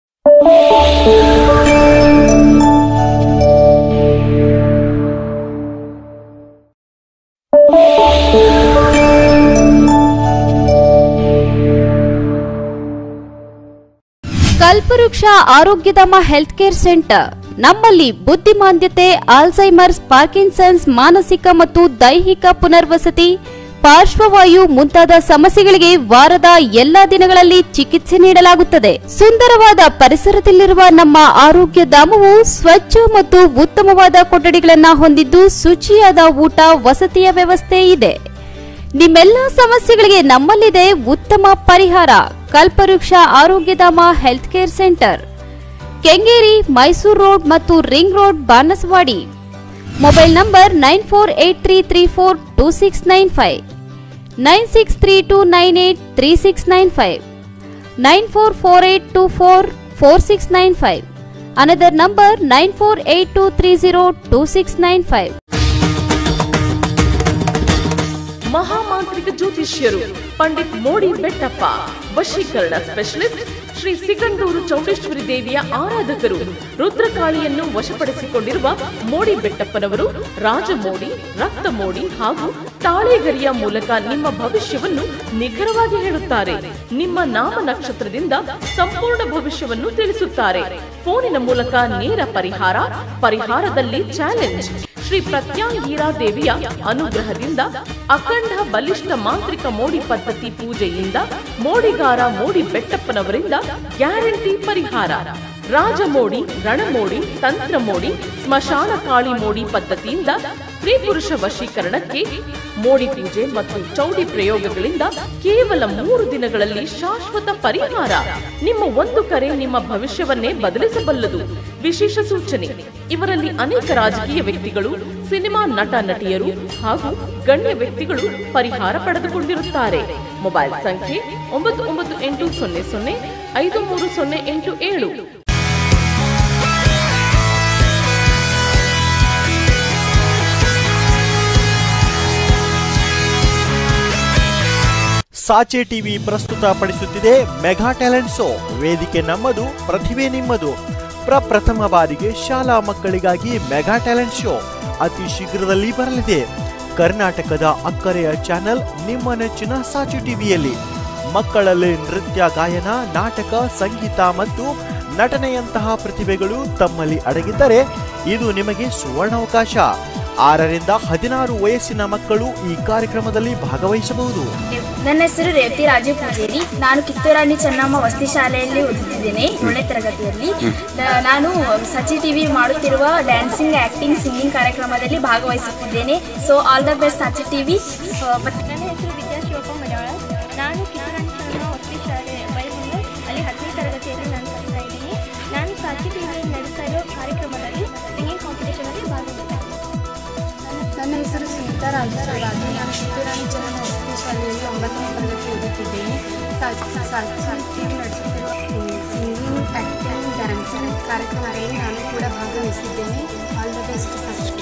ಕಲ್ಪವೃಕ್ಷ ಆರೋಗ್ಯಧಾಮ ಹೆಲ್ತ್ ಕೇರ್ ಸೆಂಟರ್ ನಮ್ಮಲ್ಲಿ ಬುದ್ಧಿಮಾಂದ್ಯತೆ ಆಲ್ಝೈಮರ್ಸ್ ಪಾರ್ಕಿನ್ಸನ್ಸ್ ಮಾನಸಿಕ ಮತ್ತು ದೈಹಿಕ ಪುನರ್ವಸತಿ ಪಾರ್ಶ್ವವಾಯು ಮುಂತಾದ ಸಮಸ್ಯೆಗಳಿಗೆ ವಾರದ ಎಲ್ಲಾ ದಿನಗಳಲ್ಲಿ ಚಿಕಿತ್ಸೆ ನೀಡಲಾಗುತ್ತದೆ ಸುಂದರವಾದ ಪರಿಸರದಲ್ಲಿರುವ ನಮ್ಮ ಆರೋಗ್ಯ ಧಾಮವು ಸ್ವಚ್ಛ ಮತ್ತು ಉತ್ತಮವಾದ ಕೊಠಡಿಗಳನ್ನ ಹೊಂದಿದ್ದು ಶುಚಿಯಾದ ಊಟ ವಸತಿಯ ವ್ಯವಸ್ಥೆ ಇದೆ ನಿಮ್ಮೆಲ್ಲ ಸಮಸ್ಯೆಗಳಿಗೆ ನಮ್ಮಲ್ಲಿದೆ ಉತ್ತಮ ಪರಿಹಾರ ಕಲ್ಪವೃಕ್ಷ ಆರೋಗ್ಯಧಾಮ health care centre Kengeri Mysore road ಮತ್ತು ring road Banaswadi mobile number nine four eight three three four two six nine five nine six three two nine eight three six nine five nine four four eight two four four six nine five another number nine four eight two three zero two six nine five ಮಹಾಮಾಂತ್ರಿಕ ಜ್ಯೋತಿಷ್ಯರು ಪಂಡಿತ್ ಮೋಡಿ ಬೆಟ್ಟಪ್ಪ ವಶೀಕರಣ specialist Shri Sigandur Chowdeshwari ದೇವಿಯ ಆರಾಧಕರು ರುದ್ರಕಾಳಿಯನ್ನು ವಶಪಡಿಸಿಕೊಂಡಿರುವ ಮೋಡಿ ಬೆಟ್ಟಪ್ಪನವರು ರಾಜಮೋಡಿ ರಕ್ತ ಮೋಡಿ ಹಾಗೂ ತಾಳೆಗರಿಯ ಮೂಲಕ ನಿಮ್ಮ ಭವಿಷ್ಯವನ್ನು ನಿಖರವಾಗಿ ಹೇಳುತ್ತಾರೆ ನಿಮ್ಮ ನಾಮ ನಕ್ಷತ್ರದಿಂದ ಸಂಪೂರ್ಣ ಭವಿಷ್ಯವನ್ನು ತಿಳಿಸುತ್ತಾರೆ ಫೋನಿನ ಮೂಲಕ ನೇರ ಪರಿಹಾರ ಪರಿಹಾರದಲ್ಲಿ ಚಾಲೆಂಜ್ ಶ್ರೀ ಪ್ರತ್ಯಾಂಗೀರಾ ದೇವಿಯ ಅನುಗ್ರಹದಿಂದ ಅಖಂಡ ಬಲಿಷ್ಠ ಮಾಂತ್ರಿಕ ಮೋಡಿ ಪದ್ಧತಿ ಪೂಜೆಯಿಂದ ಮೋಡಿಗಾರ ಮೋಡಿ ಬೆಟ್ಟಪ್ಪನವರಿಂದ ಗ್ಯಾರಂಟಿ ಪರಿಹಾರ ರಾಜಮೋಡಿ ರಣಮೋಡಿ ತಂತ್ರ ಮೋಡಿ ಸ್ಮಶಾನ ಕಾಳಿ ಮೋಡಿ ಪದ್ಧತಿಯಿಂದ ಸ್ತ್ರೀ ಪುರುಷ ವಶೀಕರಣಕ್ಕೆ ಮೋಡಿ ಪೂಜೆ ಮತ್ತು ಚೌಡಿ ಪ್ರಯೋಗಗಳಿಂದ ಕೇವಲ ಮೂರು ದಿನಗಳಲ್ಲಿ ಶಾಶ್ವತ ಪರಿಹಾರ ನಿಮ್ಮ ಒಂದು ಕರೆ ನಿಮ್ಮ ಭವಿಷ್ಯವನ್ನೇ ಬದಲಿಸಬಲ್ಲದು ವಿಶೇಷ ಸೂಚನೆ ಇವರಲ್ಲಿ ಅನೇಕ ರಾಜಕೀಯ ವ್ಯಕ್ತಿಗಳು ಸಿನಿಮಾ ನಟ ನಟಿಯರು ಹಾಗೂ ಗಣ್ಯ ವ್ಯಕ್ತಿಗಳು ಪರಿಹಾರ ಪಡೆದುಕೊಂಡಿರುತ್ತಾರೆ ಮೊಬೈಲ್ ಸಂಖ್ಯೆ ಒಂಬತ್ತು ಒಂಬತ್ತು ಎಂಟು ಸೊನ್ನೆ ಸೊನ್ನೆ ಐದು ಮೂರು ಸೊನ್ನೆ ಎಂಟು ಏಳು ಸಾಚೆ ಟಿವಿ ಪ್ರಸ್ತುತ ಪಡಿಸುತ್ತಿದೆ ಮೆಗಾ ಟ್ಯಾಲೆಂಟ್ ಶೋ ವೇದಿಕೆ ನಮ್ಮದು ಪ್ರತಿಭೆ ನಿಮ್ಮದು ಪ್ರಪ್ರಥಮ ಬಾರಿಗೆ ಶಾಲಾ ಮಕ್ಕಳಿಗಾಗಿ ಮೆಗಾ ಟ್ಯಾಲೆಂಟ್ ಶೋ ಅತಿ ಶೀಘ್ರದಲ್ಲಿ ಬರಲಿದೆ ಕರ್ನಾಟಕದ ಅಕ್ಕರೆಯ ಚಾನೆಲ್ ನಿಮ್ಮ ನೆಚ್ಚಿನ ಸಾಚೆ ಟಿವಿಯಲ್ಲಿ ಮಕ್ಕಳಲ್ಲಿ ನೃತ್ಯ ಗಾಯನ ನಾಟಕ ಸಂಗೀತ ಮತ್ತು ನಟನೆಯಂತಹ ಪ್ರತಿಭೆಗಳು ತಮ್ಮಲ್ಲಿ ಅಡಗಿದ್ದರೆ ಇದು ನಿಮಗೆ ಸುವರ್ಣಾವಕಾಶ ಆರರಿಂದ ಹದಿನಾರು ವಯಸ್ಸಿನ ಮಕ್ಕಳು ಈ ಕಾರ್ಯಕ್ರಮದಲ್ಲಿ ಭಾಗವಹಿಸಬಹುದು ನನ್ನ ಹೆಸರು ರೇವತಿ ರಾಜು ಪೂಜೇರಿ ನಾನು ಕಿತ್ತೂರಾಣಿ ಚೆನ್ನಮ್ಮ ವಸತಿ ಶಾಲೆಯಲ್ಲಿ ಓದುತ್ತಿದ್ದೇನೆ ಏಳನೇ ತರಗತಿಯಲ್ಲಿ ನ- ನಾನು ಸಚಿ ಟಿವಿ ಮಾಡುತ್ತಿರುವ ಡ್ಯಾನ್ಸಿಂಗ್ ಆ್ಯಕ್ಟಿಂಗ್ ಸಿಂಗಿಂಗ್ ಕಾರ್ಯಕ್ರಮದಲ್ಲಿ ಭಾಗವಹಿಸುತ್ತಿದ್ದೇನೆ so all the best Sachi TV ನನ್ನ ಹೆಸರು ವಿದ್ಯಾ ಶಿವಪ್ಪ ಮಡವಾಳ ನಾನು ಕಿತ್ತೂರಾಣಿ ಚೆನ್ನಮ್ಮ ವಸತಿ ಶಾಲೆ ಬೈಬಂದು ಅಲ್ಲಿ ಹತ್ತನೇ ತರಗತಿಯಲ್ಲಿ ನಾನು ಕಲಿತಾ ಇದ್ದೀನಿ ನಾನು ಸಾಚಿ ಟಿವಿಯಲ್ಲಿ ನಡೆಸ್ತಾ ಇರೋ ಕಾರ್ಯಕ್ರಮದಲ್ಲಿ ಸಿಂಗಿಂಗ್ ಕಾಂಪಿಟೇಷನಲ್ಲಿ ಭಾಗವಹಿಸ್ತಾ ನನ್ನ ಹೆಸರು ಸುನೀತಾ ರಾಜರಾಜು ನಾನು ಕಿತ್ತೂರಾಣಿ ಚೆನ್ನಮ್ಮ ವಸತಿ ಶಾಲೆಯಲ್ಲಿ ಒಂಬತ್ತನೇ ತರಗತಿ ಓದುತ್ತಿದ್ದೇನೆ ಸಾಹಿತ್ಯ ನಡೆಸುತ್ತಿರುವ ಸಿಂಗಿಂಗ್ ಆ್ಯಕ್ಟಿಂಗ್ ಡ್ಯಾನ್ಸಿಂಗ್ ಕಾರ್ಯಕ್ರಮದಲ್ಲಿ ನಾನು ಕೂಡ ಭಾಗವಹಿಸಿದ್ದೇನೆ all the best first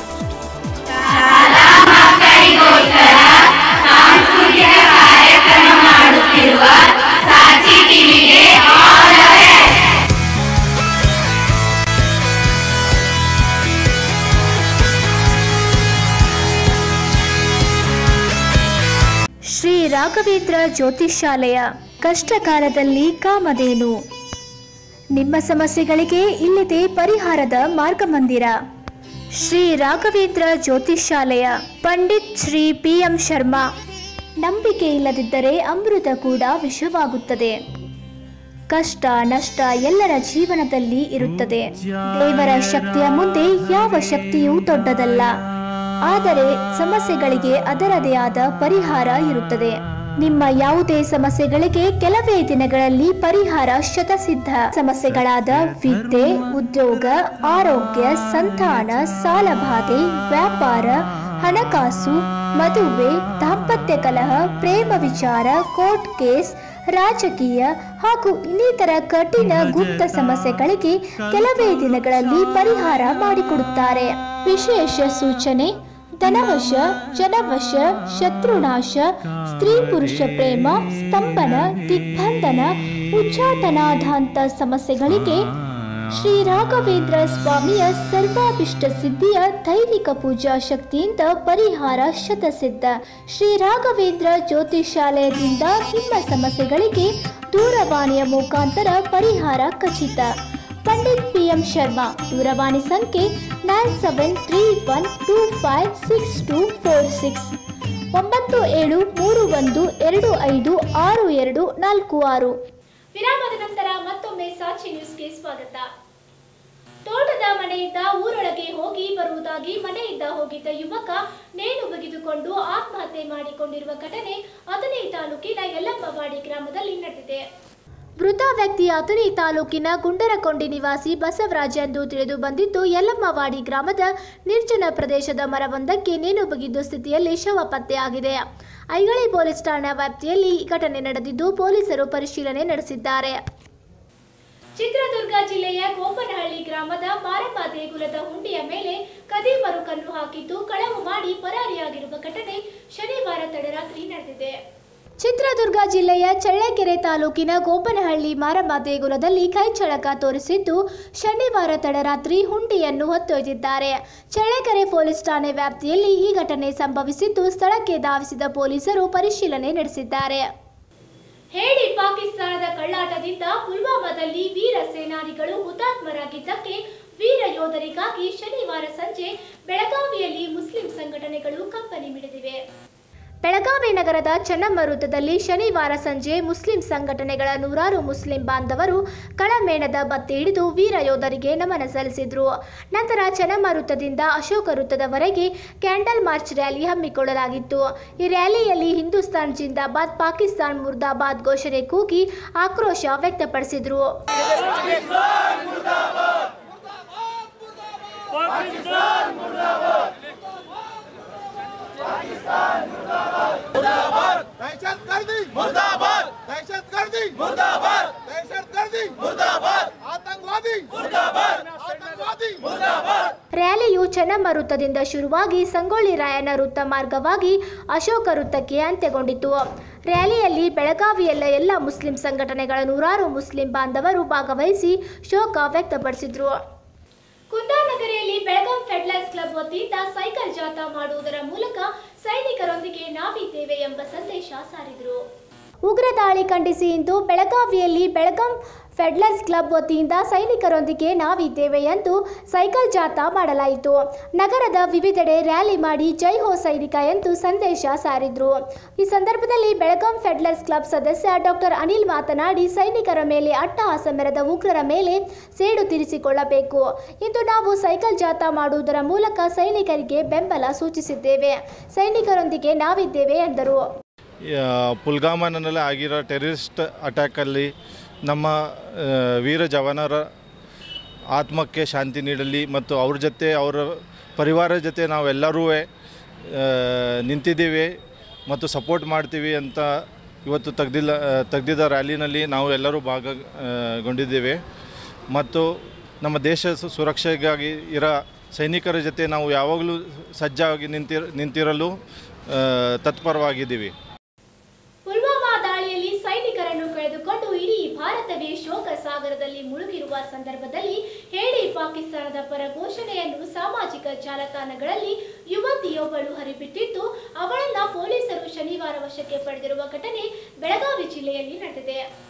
Shri Raghavendra ಜ್ಯೋತಿಷ್ಯಾಲಯ ಕಷ್ಟಕಾಲದಲ್ಲಿ ಕಾಮಧೇನು ನಿಮ್ಮ ಸಮಸ್ಯೆಗಳಿಗೆ ಇಲ್ಲಿದೆ ಪರಿಹಾರದ ಮಾರ್ಗಮಂದಿರ ಶ್ರೀ ರಾಘವೇಂದ್ರ ಜ್ಯೋತಿಷ್ಯಾಲಯ ಪಂಡಿತ್ ಶ್ರೀ ಪಿ ಎಂ ಶರ್ಮಾ ನಂಬಿಕೆ ಇಲ್ಲದಿದ್ದರೆ ಅಮೃತ ಕೂಡ ವಿಷವಾಗುತ್ತದೆ ಕಷ್ಟ ನಷ್ಟ ಎಲ್ಲರ ಜೀವನದಲ್ಲಿ ಇರುತ್ತದೆ ದೇವರ ಶಕ್ತಿಯ ಮುಂದೆ ಯಾವ ಶಕ್ತಿಯೂ ದೊಡ್ಡದಲ್ಲ ಆದರೆ ಸಮಸ್ಯೆಗಳಿಗೆ ಅದರದೇ ಆದ ಪರಿಹಾರ ಇರುತ್ತದೆ ನಿಮ್ಮ ಯಾವುದೇ ಸಮಸ್ಯೆಗಳಿಗೆ ಕೆಲವೇ ದಿನಗಳಲ್ಲಿ ಪರಿಹಾರ ಶತಸಿದ್ಧ ಸಮಸ್ಯೆಗಳಾದ ವಿದ್ಯೆ ಉದ್ಯೋಗ ಆರೋಗ್ಯ ಸಂತಾನ ಸಾಲಬಾಧೆ ವ್ಯಾಪಾರ ಹಣಕಾಸು ಮದುವೆ ದಾಂಪತ್ಯ ಕಲಹ ಪ್ರೇಮ ವಿಚಾರ ಕೋರ್ಟ್ ಕೇಸ್ ರಾಜಕೀಯ ಹಾಗೂ ಇನ್ನಿತರ ಕಠಿಣ ಗುಪ್ತ ಸಮಸ್ಯೆಗಳಿಗೆ ಕೆಲವೇ ದಿನಗಳಲ್ಲಿ ಪರಿಹಾರ ಮಾಡಿಕೊಡುತ್ತಾರೆ ವಿಶೇಷ ಸೂಚನೆ ಧನವಶ ಜನವಶ ಶತ್ರುನಾಶ ಸ್ತ್ರೀ ಪುರುಷ ಪ್ರೇಮ ಸ್ತಂಭನ ದಿಗ್ಬಂಧನ ಉಚ್ಚಾಟನಾಧಾಂತ ಸಮಸ್ಯೆಗಳಿಗೆ ಶ್ರೀ ರಾಘವೇಂದ್ರ ಸ್ವಾಮಿಯ ಸರ್ವಾಭಿಷ್ಟ ಸಿದ್ಧಿಯ ದೈವಿಕ ಪೂಜಾ ಶಕ್ತಿಯಿಂದ ಪರಿಹಾರ ಶತಸಿದ್ಧ ಶ್ರೀ ರಾಘವೇಂದ್ರ ಜ್ಯೋತಿಷಾಲಯದಿಂದ ನಿಮ್ಮ ಸಮಸ್ಯೆಗಳಿಗೆ ದೂರವಾಣಿಯ ಮುಖಾಂತರ ಪರಿಹಾರ ಖಚಿತ ಪಂಡಿತ್ ಪಿ ಎಂ ಶರ್ಮಾ ದೂರವಾಣಿ ಸಂಖ್ಯೆ nine seven three one two five six two four six ಒಂಬತ್ತು ಏಳು ಮೂರು ಒಂದು ಎರಡು ಐದು ಆರು ಎರಡು ನಾಲ್ಕು ಆರು ವಿರಾಮದ ನಂತರ ಮತ್ತೊಮ್ಮೆ ಸಾಕ್ಷಿ ನ್ಯೂಸ್ಗೆ ಸ್ವಾಗತ ತೋಟದ ಮನೆಯಿಂದ ಊರೊಳಗೆ ಹೋಗಿ ಬರುವುದಾಗಿ ಮನೆಯಿಂದ ಹೋಗಿದ್ದ ಯುವಕ ನೇಣು ಬಗೆದುಕೊಂಡು ಆತ್ಮಹತ್ಯೆ ಮಾಡಿಕೊಂಡಿರುವ ಘಟನೆ ಅಥಣಿ ತಾಲೂಕಿನ ಯಲ್ಲಮ್ಮವಾಡಿ ಗ್ರಾಮದಲ್ಲಿ ನಡೆದಿದೆ ಮೃತ ವ್ಯಕ್ತಿ ಅಥಣಿ ತಾಲೂಕಿನ ಗುಂಡರಕೊಂಡಿ ನಿವಾಸಿ ಬಸವರಾಜ್ ಎಂದು ತಿಳಿದು ಬಂದಿದ್ದು ಯಲ್ಲಮ್ಮವಾಡಿ ಗ್ರಾಮದ ನಿರ್ಜನ ಪ್ರದೇಶದ ಮರವೊಂದಕ್ಕೆ ನೇಣು ಬಗಿದ್ದು ಸ್ಥಿತಿಯಲ್ಲಿ ಶವ ಪತ್ತೆಯಾಗಿದೆ ಐಗಳಿ ಪೊಲೀಸ್ ಠಾಣಾ ವ್ಯಾಪ್ತಿಯಲ್ಲಿ ಈ ಘಟನೆ ನಡೆದಿದ್ದು ಪೊಲೀಸರು ಪರಿಶೀಲನೆ ನಡೆಸಿದ್ದಾರೆ ಚಿತ್ರದುರ್ಗ ಜಿಲ್ಲೆಯ ಗೋಪನಹಳ್ಳಿ ಗ್ರಾಮದ ಮಾರಮ್ಮ ದೇಗುಲದ ಹುಂಡಿಯ ಮೇಲೆ ಕದೀಮರು ಕಲ್ಲು ಹಾಕಿದ್ದು ಕಳವು ಮಾಡಿ ಪರಾರಿಯಾಗಿರುವ ಘಟನೆ ಶನಿವಾರ ತಡರಾತ್ರಿ ನಡೆದಿದೆ ಚಿತ್ರದುರ್ಗ ಜಿಲ್ಲೆಯ ಚಳ್ಳಕೆರೆ ತಾಲೂಕಿನ ಗೋಪನಹಳ್ಳಿ ಮಾರಮ್ಮ ದೇಗುಲದಲ್ಲಿ ಕೈಚಳಕ ತೋರಿಸಿದ್ದು ಶನಿವಾರ ತಡರಾತ್ರಿ ಹುಂಡಿಯನ್ನು ಹೊತ್ತೊಯ್ದಿದ್ದಾರೆ ಚಳ್ಳಕೆರೆ ಪೊಲೀಸ್ ಠಾಣೆ ವ್ಯಾಪ್ತಿಯಲ್ಲಿ ಈ ಘಟನೆ ಸಂಭವಿಸಿದ್ದು ಸ್ಥಳಕ್ಕೆ ಧಾವಿಸಿದ ಪೊಲೀಸರು ಪರಿಶೀಲನೆ ನಡೆಸಿದ್ದಾರೆ ಹೇಳಿ ಪಾಕಿಸ್ತಾನದ ಕಳ್ಳಾಟದಿಂದ ಪುಲ್ವಾಮಾದಲ್ಲಿ ವೀರ ಸೇನಾನಿಗಳು ಹುತಾತ್ಮರಾಗಿದ್ದಕ್ಕೆ ವೀರ ಯೋಧರಿಗಾಗಿ ಶನಿವಾರ ಸಂಜೆ ಬೆಳಗಾವಿಯಲ್ಲಿ ಮುಸ್ಲಿಂ ಸಂಘಟನೆಗಳು ಕಂಪನಿ ಮಿಡಿದಿವೆ ಬೆಳಗಾವಿ ನಗರದ ಚೆನ್ನಮ್ಮ ವೃತ್ತದಲ್ಲಿ ಶನಿವಾರ ಸಂಜೆ ಮುಸ್ಲಿಂ ಸಂಘಟನೆಗಳ ನೂರಾರು ಮುಸ್ಲಿಂ ಬಾಂಧವರು ಕಳಮೇಣದ ಬತ್ತಿ ಹಿಡಿದು ವೀರ ಯೋಧರಿಗೆ ನಮನ ಸಲ್ಲಿಸಿದ್ರು ನಂತರ ಚೆನ್ನಮ್ಮ ವೃತ್ತದಿಂದ ಅಶೋಕ ವೃತ್ತದವರೆಗೆ ಕ್ಯಾಂಡಲ್ ಮಾರ್ಚ್ ರ್ಯಾಲಿ ಹಮ್ಮಿಕೊಳ್ಳಲಾಗಿತ್ತು ಈ ರ್ಯಾಲಿಯಲ್ಲಿ ಹಿಂದೂಸ್ತಾನ್ ಜಿಂದಾಬಾದ್ ಪಾಕಿಸ್ತಾನ್ ಮುರ್ದಾಬಾದ್ ಘೋಷಣೆ ಕೂಗಿ ಆಕ್ರೋಶ ವ್ಯಕ್ತಪಡಿಸಿದ್ರು दहशतगर्दी मुर्दाबाद दहशतगर्दी मुर्दाबाद दहशतगर्दी मुर्दाबाद आतंकवादी मुर्दाबाद आतंकवादी मुर्दाबाद ರ್ಯಾಲಿಯು ಚೆನ್ನಮ್ಮ ವೃತ್ತದಿಂದ ಶುರುವಾಗಿ ಸಂಗೊಳ್ಳಿ ರಾಯನ ವೃತ್ತ ಮಾರ್ಗವಾಗಿ ಅಶೋಕ ವೃತ್ತಕ್ಕೆ ಅಂತ್ಯಗೊಂಡಿತು ರ್ಯಾಲಿಯಲ್ಲಿ ಬೆಳಗಾವಿಯಲ್ಲ ಎಲ್ಲ ಮುಸ್ಲಿಂ ಸಂಘಟನೆಗಳ ನೂರಾರು ಮುಸ್ಲಿಂ ಬಾಂಧವರು ಭಾಗವಹಿಸಿ ಶೋಕ ವ್ಯಕ್ತಪಡಿಸಿದ್ರು ಕುಂದಾನಗರಿಯಲ್ಲಿ ಬೆಳಗಾಂ ಫೆಡ್ಲರ್ಸ್ ಕ್ಲಬ್ ವತಿಯಿಂದ ಸೈಕಲ್ ಜಾಥಾ ಮಾಡುವುದರ ಮೂಲಕ ಸೈನಿಕರೊಂದಿಗೆ ನಾವಿದ್ದೇವೆ ಎಂಬ ಸಂದೇಶ ಸಾರಿದರು ಉಗ್ರ ದಾಳಿ ಖಂಡಿಸಿ ಇಂದು ಬೆಳಗಾವಿಯಲ್ಲಿ ಬೆಳಗಾಂ ಫೆಡ್ಲರ್ಸ್ ಕ್ಲಬ್ ವತಿಯಿಂದ ಸೈನಿಕರೊಂದಿಗೆ ನಾವಿದ್ದೇವೆ ಎಂದು ಸೈಕಲ್ ಜಾಥಾ ಮಾಡಲಾಯಿತು ನಗರದ ವಿವಿಧೆಡೆ ರ್ಯಾಲಿ ಮಾಡಿ ಜೈ ಹೋ ಸೈನಿಕ ಎಂದು ಸಂದೇಶ ಸಾರಿದ್ರು ಈ ಸಂದರ್ಭದಲ್ಲಿ ಬೆಳಗಾಂ ಫೆಡ್ಲರ್ಸ್ ಕ್ಲಬ್ ಸದಸ್ಯ ಡಾಕ್ಟರ್ ಅನಿಲ್ ಮಾತನಾಡಿ ಸೈನಿಕರ ಮೇಲೆ ಅಟ್ಟಹಾಸ ಮೆರೆದ ಉಗ್ರರ ಮೇಲೆ ಸೇಡು ತೀರಿಸಿಕೊಳ್ಳಬೇಕು ಇಂದು ನಾವು ಸೈಕಲ್ ಜಾಥಾ ಮಾಡುವುದರ ಮೂಲಕ ಸೈನಿಕರಿಗೆ ಬೆಂಬಲ ಸೂಚಿಸಿದ್ದೇವೆ ಸೈನಿಕರೊಂದಿಗೆ ನಾವಿದ್ದೇವೆ ಎಂದರು ಪುಲ್ಗಾಮನಲ್ಲಿ ಆಗಿರೋ ಟೆರರಿಸ್ಟ್ ಅಟ್ಯಾಕಲ್ಲಿ ನಮ್ಮ ಆ, ವೀರ ಜವಾನರ ಆತ್ಮಕ್ಕೆ ಶಾಂತಿ ನೀಡಲಿ ಮತ್ತು ಅವ್ರ ಜೊತೆ ಅವರ ಪರಿವಾರ ಜೊತೆ ನಾವೆಲ್ಲರೂ ನಿಂತಿದ್ದೀವಿ ಮತ್ತು ಸಪೋರ್ಟ್ ಮಾಡ್ತೀವಿ ಅಂತ ಇವತ್ತು ತೆಗ್ದಿಲ್ಲ ಆ, ತೆಗ್ದಿದ್ದ ರ್ಯಾಲಿನಲ್ಲಿ ನಾವು ಎಲ್ಲರೂ ಭಾಗಗೊಂಡಿದ್ದೇವೆ ಮತ್ತು ನಮ್ಮ ದೇಶ ಸು- ಸುರಕ್ಷೆಗಾಗಿ ಇರೋ ಸೈನಿಕರ ಜೊತೆ ನಾವು ಯಾವಾಗಲೂ ಸಜ್ಜಾಗಿ ನಿಂತಿರ ನಿಂತಿರಲು ಆ, ತತ್ಪರವಾಗಿದ್ದೀವಿ ಪುಲ್ವಾಮಾ ದಾಳಿಯಲ್ಲಿ ಸೈನಿಕರನ್ನು ಕಳೆದುಕೊಂಡು ಇಡೀ ಭಾರತವೇ ಶೋಕ ಸಾಗರದಲ್ಲಿ ಮುಳುಗಿರುವ ಸಂದರ್ಭದಲ್ಲಿ ಹೇಳಿ ಪಾಕಿಸ್ತಾನದ ಪರ ಘೋಷಣೆಯನ್ನು ಸಾಮಾಜಿಕ ಜಾಲತಾಣಗಳಲ್ಲಿ ಯುವತಿಯೊಬ್ಬಳು ಹರಿಬಿಟ್ಟಿದ್ದು ಅವಳನ್ನ ಪೊಲೀಸರು ಶನಿವಾರ ವಶಕ್ಕೆ ಪಡೆದಿರುವ ಘಟನೆ ಬೆಳಗಾವಿ ಜಿಲ್ಲೆಯಲ್ಲಿ ನಡೆದಿದೆ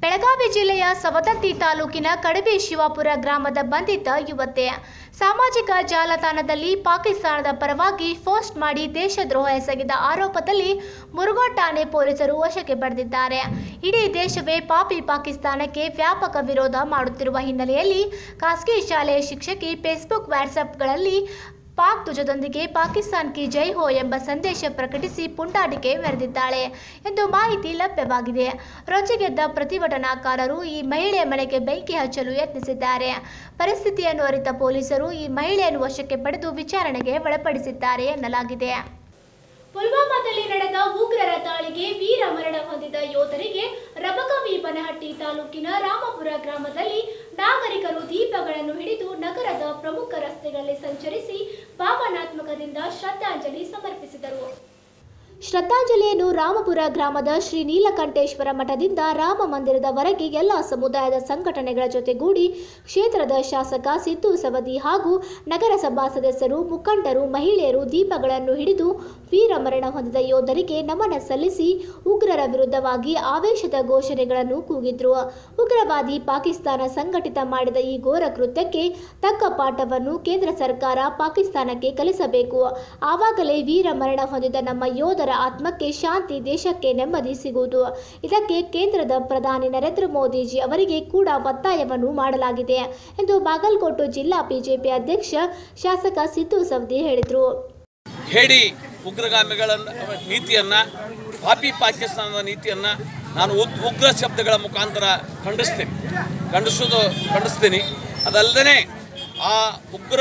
ಬೆಳಗಾವಿ ಜಿಲ್ಲೆಯ ಸವದತ್ತಿ ತಾಲೂಕಿನ ಕಡಬೆ ಶಿವಾಪುರ ಗ್ರಾಮದ ಬಂಧಿತ ಯುವತೆ ಸಾಮಾಜಿಕ ಜಾಲತಾಣದಲ್ಲಿ ಪಾಕಿಸ್ತಾನದ ಪರವಾಗಿ ಪೋಸ್ಟ್ ಮಾಡಿ ದೇಶದ್ರೋಹ ಎಸಗಿದ ಆರೋಪದಲ್ಲಿ ಮುರುಘಾ ಠಾಣೆ ಪೊಲೀಸರು ವಶಕ್ಕೆ ಪಡೆದಿದ್ದಾರೆ ಇಡೀ ದೇಶವೇ ಪಾಪಿ ಪಾಕಿಸ್ತಾನಕ್ಕೆ ವ್ಯಾಪಕ ವಿರೋಧ ಮಾಡುತ್ತಿರುವ ಹಿನ್ನೆಲೆಯಲ್ಲಿ ಖಾಸಗಿ ಶಾಲೆಯ ಶಿಕ್ಷಕಿ ಫೇಸ್ಬುಕ್ ವಾಟ್ಸಪ್ಗಳಲ್ಲಿ ಪಾಕ್ ಧ್ವಜದೊಂದಿಗೆ ಪಾಕಿಸ್ತಾನ್ ಕಿ ಜೈ ಹೋ ಎಂಬ ಸಂದೇಶ ಪ್ರಕಟಿಸಿ ಪುಂಡಾಟಿಕೆ ಮೆರೆದಿದ್ದಾಳೆ ಎಂದು ಮಾಹಿತಿ ಲಭ್ಯವಾಗಿದೆ ರೊಚ್ಚಿಗೆದ್ದ ಪ್ರತಿಭಟನಾಕಾರರು ಈ ಮಹಿಳೆಯ ಮನೆಗೆ ಬೆಂಕಿ ಹಚ್ಚಲು ಯತ್ನಿಸಿದ್ದಾರೆ ಪರಿಸ್ಥಿತಿಯನ್ನು ಅರಿತ ಪೊಲೀಸರು ಈ ಮಹಿಳೆಯನ್ನು ವಶಕ್ಕೆ ಪಡೆದು ವಿಚಾರಣೆಗೆ ಒಳಪಡಿಸಿದ್ದಾರೆ ಎನ್ನಲಾಗಿದೆ ಪುಲ್ವಾಮಾದಲ್ಲಿ ನಡೆದ ಉಗ್ರರ ದಾಳಿಗೆ ವೀರ ಮರಣ ಹೊಂದಿದ ಯೋಧರಿಗೆ ರಬಕವಿ ಬನಹಟ್ಟಿ ತಾಲೂಕಿನ ರಾಮಪುರ ಗ್ರಾಮದಲ್ಲಿ ನಾಗರಿಕರು ದೀಪಗಳನ್ನು ಹಿಡಿದು ನಗರದ ಪ್ರಮುಖ ರಸ್ತೆಗಳಲ್ಲಿ ಸಂಚರಿಸಿ ಭಾವನಾತ್ಮಕದಿಂದ ಶ್ರದ್ಧಾಂಜಲಿ ಸಮರ್ಪಿಸಿದರು ಶ್ರದ್ಧಾಂಜಲಿಯನ್ನು ರಾಮಪುರ ಗ್ರಾಮದ ಶ್ರೀ ನೀಲಕಂಠೇಶ್ವರ ಮಠದಿಂದ ರಾಮ ಮಂದಿರದವರೆಗೆ ಎಲ್ಲ ಸಮುದಾಯದ ಸಂಘಟನೆಗಳ ಜೊತೆಗೂಡಿ ಕ್ಷೇತ್ರದ ಶಾಸಕ ಸಿದ್ದು ಸವದಿ ಹಾಗೂ ನಗರಸಭಾ ಸದಸ್ಯರು ಮುಖಂಡರು ಮಹಿಳೆಯರು ದೀಪಗಳನ್ನು ಹಿಡಿದು ವೀರ ಮರಣ ಹೊಂದಿದ ಯೋಧರಿಗೆ ನಮನ ಸಲ್ಲಿಸಿ ಉಗ್ರರ ವಿರುದ್ಧವಾಗಿ ಆವೇಶದ ಘೋಷಣೆಗಳನ್ನು ಕೂಗಿದ್ರು ಉಗ್ರವಾದಿ ಪಾಕಿಸ್ತಾನ ಸಂಘಟಿತ ಮಾಡಿದ ಈ ಘೋರ ಕೃತ್ಯಕ್ಕೆ ತಕ್ಕ ಪಾಠವನ್ನು ಕೇಂದ್ರ ಸರ್ಕಾರ ಪಾಕಿಸ್ತಾನಕ್ಕೆ ಕಲಿಸಬೇಕು ಆವಾಗಲೇ ವೀರ ಮರಣ ಹೊಂದಿದ ನಮ್ಮ ಯೋಧರ ಆತ್ಮಕ್ಕೆ ಶಾಂತಿ ದೇಶಕ್ಕೆ ನೆಮ್ಮದಿ ಸಿಗುವುದು ಇದಕ್ಕೆ ಕೇಂದ್ರದ ಪ್ರಧಾನಿ ನರೇಂದ್ರ ಮೋದಿಜಿ ಅವರಿಗೆ ಕೂಡ ಒತ್ತಾಯವನ್ನು ಮಾಡಲಾಗಿದೆ ಎಂದು ಬಾಗಲಕೋಟೆ ಜಿಲ್ಲಾ ಬಿಜೆಪಿ ಅಧ್ಯಕ್ಷ ಶಾಸಕ ಸಿದ್ದು ಸವದಿ ಹೇಳಿದರು ಹೇಡಿ ಉಗ್ರಗಾಮಿಗಳ ನೀತಿಯನ್ನು ಪಾಪಿ ಪಾಕಿಸ್ತಾನದ ನೀತಿಯನ್ನು ನಾನು ಉಗ್ ಉಗ್ರ ಶಬ್ದಗಳ ಮುಖಾಂತರ ಖಂಡಿಸ್ತೀನಿ ಖಂಡಿಸೋದು ಖಂಡಿಸ್ತೀನಿ ಅದಲ್ಲದೆ ಆ ಉಗ್ರ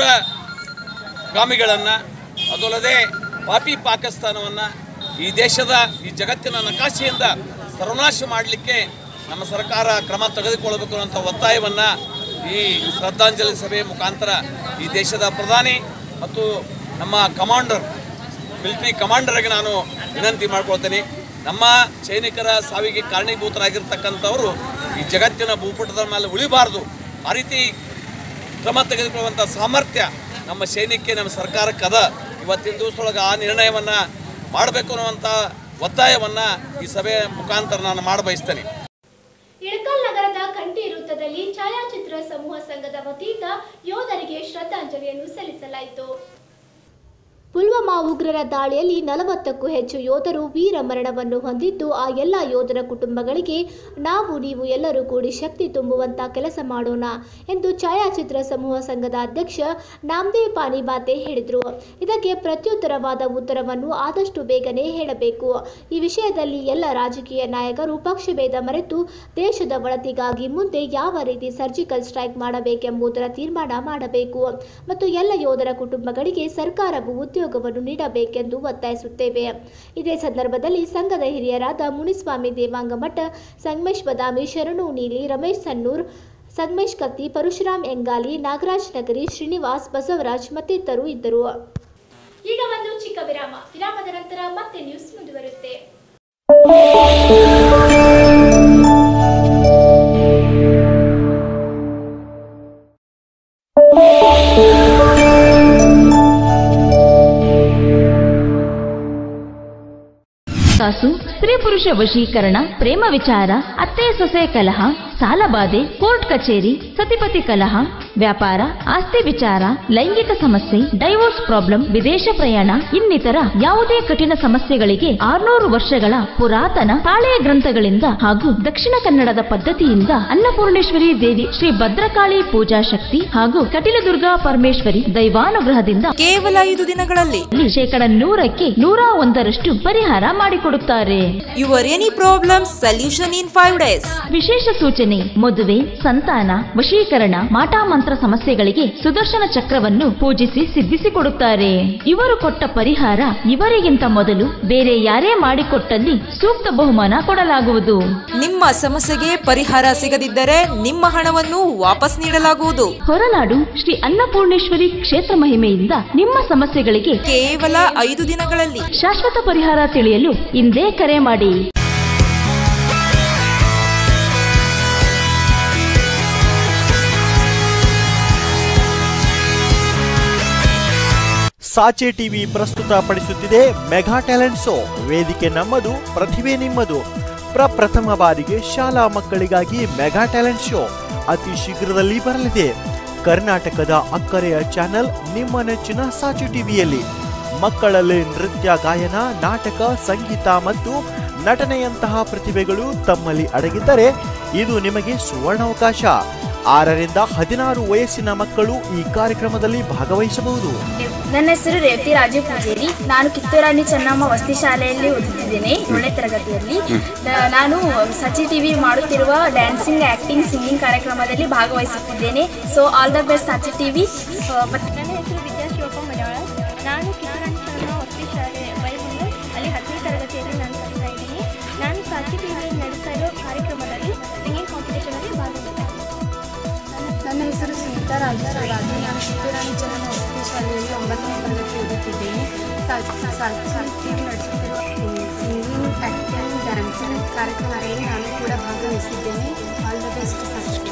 ಗಾಮಿಗಳನ್ನು ಅದಲ್ಲದೆ ಪಾಪಿ ಪಾಕಿಸ್ತಾನವನ್ನು ಈ ದೇಶದ ಈ ಜಗತ್ತಿನ ನಕಾಶೆಯಿಂದ ಸರ್ವನಾಶ ಮಾಡಲಿಕ್ಕೆ ನಮ್ಮ ಸರ್ಕಾರ ಕ್ರಮ ತೆಗೆದುಕೊಳ್ಳಬೇಕು ಅನ್ನೋಂಥ ಒತ್ತಾಯವನ್ನು ಈ ಶ್ರದ್ಧಾಂಜಲಿ ಸಭೆ ಮುಖಾಂತರ ಈ ದೇಶದ ಪ್ರಧಾನಿ ಮತ್ತು ನಮ್ಮ ಕಮಾಂಡರ್ ಮಿಲಿಟರಿ ಕಮಾಂಡರ್ಗೆ ನಾನು ವಿನಂತಿ ಮಾಡ್ಕೊಳ್ತೇನೆ ನಮ್ಮ ಸೈನಿಕರ ಸಾವಿಗೆ ಕಾರಣೀಭೂತರಾಗಿರ್ತಕ್ಕಂಥವರು ಈ ಜಗತ್ತಿನ ಭೂಪಟದ ಮೇಲೆ ಉಳಿಬಾರ್ದು ಆ ರೀತಿ ಕ್ರಮ ತೆಗೆದುಕೊಳ್ಳುವಂಥ ಸಾಮರ್ಥ್ಯ ನಮ್ಮ ಸೈನ್ಯಕ್ಕೆ ನಮ್ಮ ಸರ್ಕಾರಕ್ಕೆ ಅದ ಇವತ್ತಿನ ದಿವಸದೊಳಗೆ ಆ ನಿರ್ಣಯವನ್ನು ಮಾಡಬೇಕು ಅನ್ನುವಂಥ ಒತ್ತಾಯವನ್ನು ಈ ಸಭೆಯ ಮುಖಾಂತರ ನಾನು ಮಾಡಬಯಸ್ತೇನೆ ಇಳಕಲ್ ನಗರದ ಕಂಠಿ ವೃತ್ತದಲ್ಲಿ ಛಾಯಾಚಿತ್ರ ಸಮೂಹ ಸಂಘದ ವತಿಯಿಂದ ಯೋಧರಿಗೆ ಶ್ರದ್ಧಾಂಜಲಿಯನ್ನು ಸಲ್ಲಿಸಲಾಯಿತು ಪುಲ್ವಾಮಾ ಉಗ್ರರ ದಾಳಿಯಲ್ಲಿ ನಲವತ್ತಕ್ಕೂ ಹೆಚ್ಚು ಯೋಧರು ವೀರ ಮರಣವನ್ನು ಹೊಂದಿದ್ದು ಆ ಎಲ್ಲ ಯೋಧರ ಕುಟುಂಬಗಳಿಗೆ ನಾವು ನೀವು ಎಲ್ಲರೂ ಕೂಡಿ ಶಕ್ತಿ ತುಂಬುವಂತ ಕೆಲಸ ಮಾಡೋಣ ಎಂದು ಛಾಯಾಚಿತ್ರ ಸಮೂಹ ಸಂಘದ ಅಧ್ಯಕ್ಷ ನಾಮದೇವ್ ಪಾನಿಬಾತೆ ಹೇಳಿದರು ಇದಕ್ಕೆ ಪ್ರತ್ಯುತ್ತರವಾದ ಉತ್ತರವನ್ನು ಆದಷ್ಟು ಬೇಗನೆ ಹೇಳಬೇಕು ಈ ವಿಷಯದಲ್ಲಿ ಎಲ್ಲ ರಾಜಕೀಯ ನಾಯಕರು ಪಕ್ಷಭೇದ ಮರೆತು ದೇಶದ ಒಳತಿಗಾಗಿ ಮುಂದೆ ಯಾವ ರೀತಿ ಸರ್ಜಿಕಲ್ ಸ್ಟ್ರೈಕ್ ಮಾಡಬೇಕೆಂಬುದರ ತೀರ್ಮಾನ ಮಾಡಬೇಕು ಮತ್ತು ಎಲ್ಲ ಯೋಧರ ಕುಟುಂಬಗಳಿಗೆ ಸರ್ಕಾರವು ಉದ್ಯೋಗವನ್ನು ನೀಡಬೇಕೆಂದು ಒತ್ತಾಯಿಸುತ್ತೇವೆ ಇದೇ ಸಂದರ್ಭದಲ್ಲಿ ಸಂಘದ ಹಿರಿಯರಾದ ಮುನಿಸ್ವಾಮಿ ದೇವಾಂಗಮಠ ಸಂಗಮೇಶ್ ಬದಾಮಿ ಶರಣು ನೀಲಿ ರಮೇಶ್ ಸನ್ನೂರ್ ಸಂಗಮೇಶ್ ಕತ್ತಿ ಪರಶುರಾಮ್ ಎಂಗಾಲಿ ನಾಗರಾಜ್ ನಗರಿ ಶ್ರೀನಿವಾಸ್ ಬಸವರಾಜ್ ಮತ್ತಿತರರು ಇದ್ದರು ಈಗ ಒಂದು ಚಿಕ್ಕ ವಿರಾಮ ವಿರಾಮದ ನಂತರ ಮತ್ತೆ ನ್ಯೂಸ್ ಮುಂದುವರುತ್ತೆ ಕಾಸು ಸ್ತ್ರೀ ಪುರುಷ ವಶೀಕರಣ ಪ್ರೇಮ ವಿಚಾರ ಅತ್ತೆ ಸೊಸೆ ಕಲಹ ಸಾಲಬಾಧೆ ಕೋರ್ಟ್ ಕಚೇರಿ ಸತಿಪತಿ ಕಲಹ ವ್ಯಾಪಾರ ಆಸ್ತಿ ವಿಚಾರ ಲೈಂಗಿಕ ಸಮಸ್ಯೆ ಡೈವೋರ್ಸ್ ಪ್ರಾಬ್ಲಮ್ ವಿದೇಶ ಪ್ರಯಾಣ ಇನ್ನಿತರ ಯಾವುದೇ ಕಠಿಣ ಸಮಸ್ಯೆಗಳಿಗೆ ಆರ್ನೂರು ವರ್ಷಗಳ ಪುರಾತನ ತಾಳೆಯ ಗ್ರಂಥಗಳಿಂದ ಹಾಗೂ ದಕ್ಷಿಣ ಕನ್ನಡದ ಪದ್ಧತಿಯಿಂದ ಅನ್ನಪೂರ್ಣೇಶ್ವರಿ ದೇವಿ ಶ್ರೀ ಭದ್ರಕಾಳಿ ಪೂಜಾ ಶಕ್ತಿ ಹಾಗೂ ಕಟಿಲದುರ್ಗಾ ಪರಮೇಶ್ವರಿ ದೈವಾನುಗ್ರಹದಿಂದ ಕೇವಲ ಐದು ದಿನಗಳಲ್ಲಿ ಶೇಕಡ ನೂರಕ್ಕೆ ನೂರ ಒಂದರಷ್ಟು ಪರಿಹಾರ ಮಾಡಿಕೊಡುತ್ತಾರೆ your any problem solution in five days ವಿಶೇಷ ಸೂಚನೆ ಮದುವೆ ಸಂತಾನ ವಶೀಕರಣ ಮಾಟಾಮಂತ್ರ ಸಮಸ್ಯೆಗಳಿಗೆ ಸುದರ್ಶನ ಚಕ್ರವನ್ನು ಪೂಜಿಸಿ ಸಿದ್ಧಿಸಿಕೊಡುತ್ತಾರೆ ಇವರು ಕೊಟ್ಟ ಪರಿಹಾರ ಇವರಿಗಿಂತ ಮೊದಲು ಬೇರೆ ಯಾರೇ ಮಾಡಿಕೊಟ್ಟಲ್ಲಿ ಸೂಕ್ತ ಬಹುಮಾನ ಕೊಡಲಾಗುವುದು ನಿಮ್ಮ ಸಮಸ್ಯೆಗೆ ಪರಿಹಾರ ಸಿಗದಿದ್ದರೆ ನಿಮ್ಮ ಹಣವನ್ನು ವಾಪಸ್ ನೀಡಲಾಗುವುದು ಹೊರನಾಡು ಶ್ರೀ ಅನ್ನಪೂರ್ಣೇಶ್ವರಿ ಕ್ಷೇತ್ರ ಮಹಿಮೆಯಿಂದ ನಿಮ್ಮ ಸಮಸ್ಯೆಗಳಿಗೆ ಕೇವಲ ಐದು ದಿನಗಳಲ್ಲಿ ಶಾಶ್ವತ ಪರಿಹಾರ ತಿಳಿಯಲು ಇಂದೇ ಕರೆ ಮಾಡಿ ಸಾಚೆ ಟಿವಿ ಪ್ರಸ್ತುತ ಪಡಿಸುತ್ತಿದೆ ಮೆಗಾ ಟ್ಯಾಲೆಂಟ್ ಶೋ ವೇದಿಕೆ ನಮ್ಮದು ಪ್ರತಿಭೆ ನಿಮ್ಮದು ಪ್ರಪ್ರಥಮ ಬಾರಿಗೆ ಶಾಲಾ ಮಕ್ಕಳಿಗಾಗಿ ಮೆಗಾ ಟ್ಯಾಲೆಂಟ್ ಶೋ ಅತಿ ಶೀಘ್ರದಲ್ಲಿ ಬರಲಿದೆ ಕರ್ನಾಟಕದ ಅಕ್ಕರೆಯ ಚಾನೆಲ್ ನಿಮ್ಮ ನೆಚ್ಚಿನ ಸಾಚು ಟಿವಿಯಲ್ಲಿ ಮಕ್ಕಳಲ್ಲಿ ನೃತ್ಯ ಗಾಯನ ನಾಟಕ ಸಂಗೀತ ಮತ್ತು ನಟನೆಯಂತಹ ಪ್ರತಿಭೆಗಳು ತಮ್ಮಲ್ಲಿ ಅಡಗಿದ್ದರೆ ಇದು ನಿಮಗೆ ಸುವರ್ಣಾವಕಾಶ ಆರರಿಂದ ಹದಿನಾರು ವಯಸ್ಸಿನ ಮಕ್ಕಳು ಈ ಕಾರ್ಯಕ್ರಮದಲ್ಲಿ ಭಾಗವಹಿಸಬಹುದು ನನ್ನ ಹೆಸರು ರೇವತಿ ರಾಜು ಪೂಜೇರಿ ನಾನು ಕಿತ್ತೂರಾಣಿ ಚೆನ್ನಮ್ಮ ವಸತಿ ಶಾಲೆಯಲ್ಲಿ ಓದುತ್ತಿದ್ದೇನೆ ಏಳನೇ ತರಗತಿಯಲ್ಲಿ ನ- ನಾನು ಸಚಿ ಟಿವಿ ಮಾಡುತ್ತಿರುವ ಡ್ಯಾನ್ಸಿಂಗ್ ಆಕ್ಟಿಂಗ್ ಸಿಂಗಿಂಗ್ ಕಾರ್ಯಕ್ರಮದಲ್ಲಿ ಭಾಗವಹಿಸುತ್ತಿದ್ದೇನೆ so all the best Sachi TV ನನ್ನ ಹೆಸರು ವಿದ್ಯಾ ಶಿವಪ್ಪ ಮಲಯಾಳ ನಾನು ಕಿತ್ತೂರಾಣಿ ಚೆನ್ನಮ್ಮ ವಸತಿ ಶಾಲೆ ಬೈಬಂದು ಅಲ್ಲಿ ಹತ್ತನೇ ತರಗತಿಯಲ್ಲಿ ನಾನು ಕಲಿತಾ ಇದ್ದೀನಿ ನಾನು ಸಾಚಿ ಟಿವಿಯಲ್ಲಿ ನಡೆಸ್ತಾ ಇರೋ ಕಾರ್ಯಕ್ರಮದಲ್ಲಿ ಸಿಂಗಿಂಗ್ ಕಾಂಪಿಟೇಷನಲ್ಲಿ ಭಾಗವಹಿಸ್ತಾ ನನ್ನ ಹೆಸರು ಸುನೀತಾ ರಾಜರಾಜು ನಾನು ಕಿತ್ತೂರಾಣಿ ಚೆನ್ನಮ್ಮ ವಸತಿ ಶಾಲೆಯಲ್ಲಿ ಒಂಬತ್ತನೇ ತರಗತಿ ಓದುತ್ತಿದ್ದೇನೆ ಟಿವಿ ನಡೆಸುತ್ತಿರುವ ಸಿಂಗಿಂಗ್ ಆ್ಯಕ್ಟಿಂಗ್ ಡ್ಯಾನ್ಸಿಂಗ್ ಕಾರ್ಯಕ್ರಮದಲ್ಲಿ ನಾನು ಕೂಡ ಭಾಗವಹಿಸಿದ್ದೇನೆ all the best first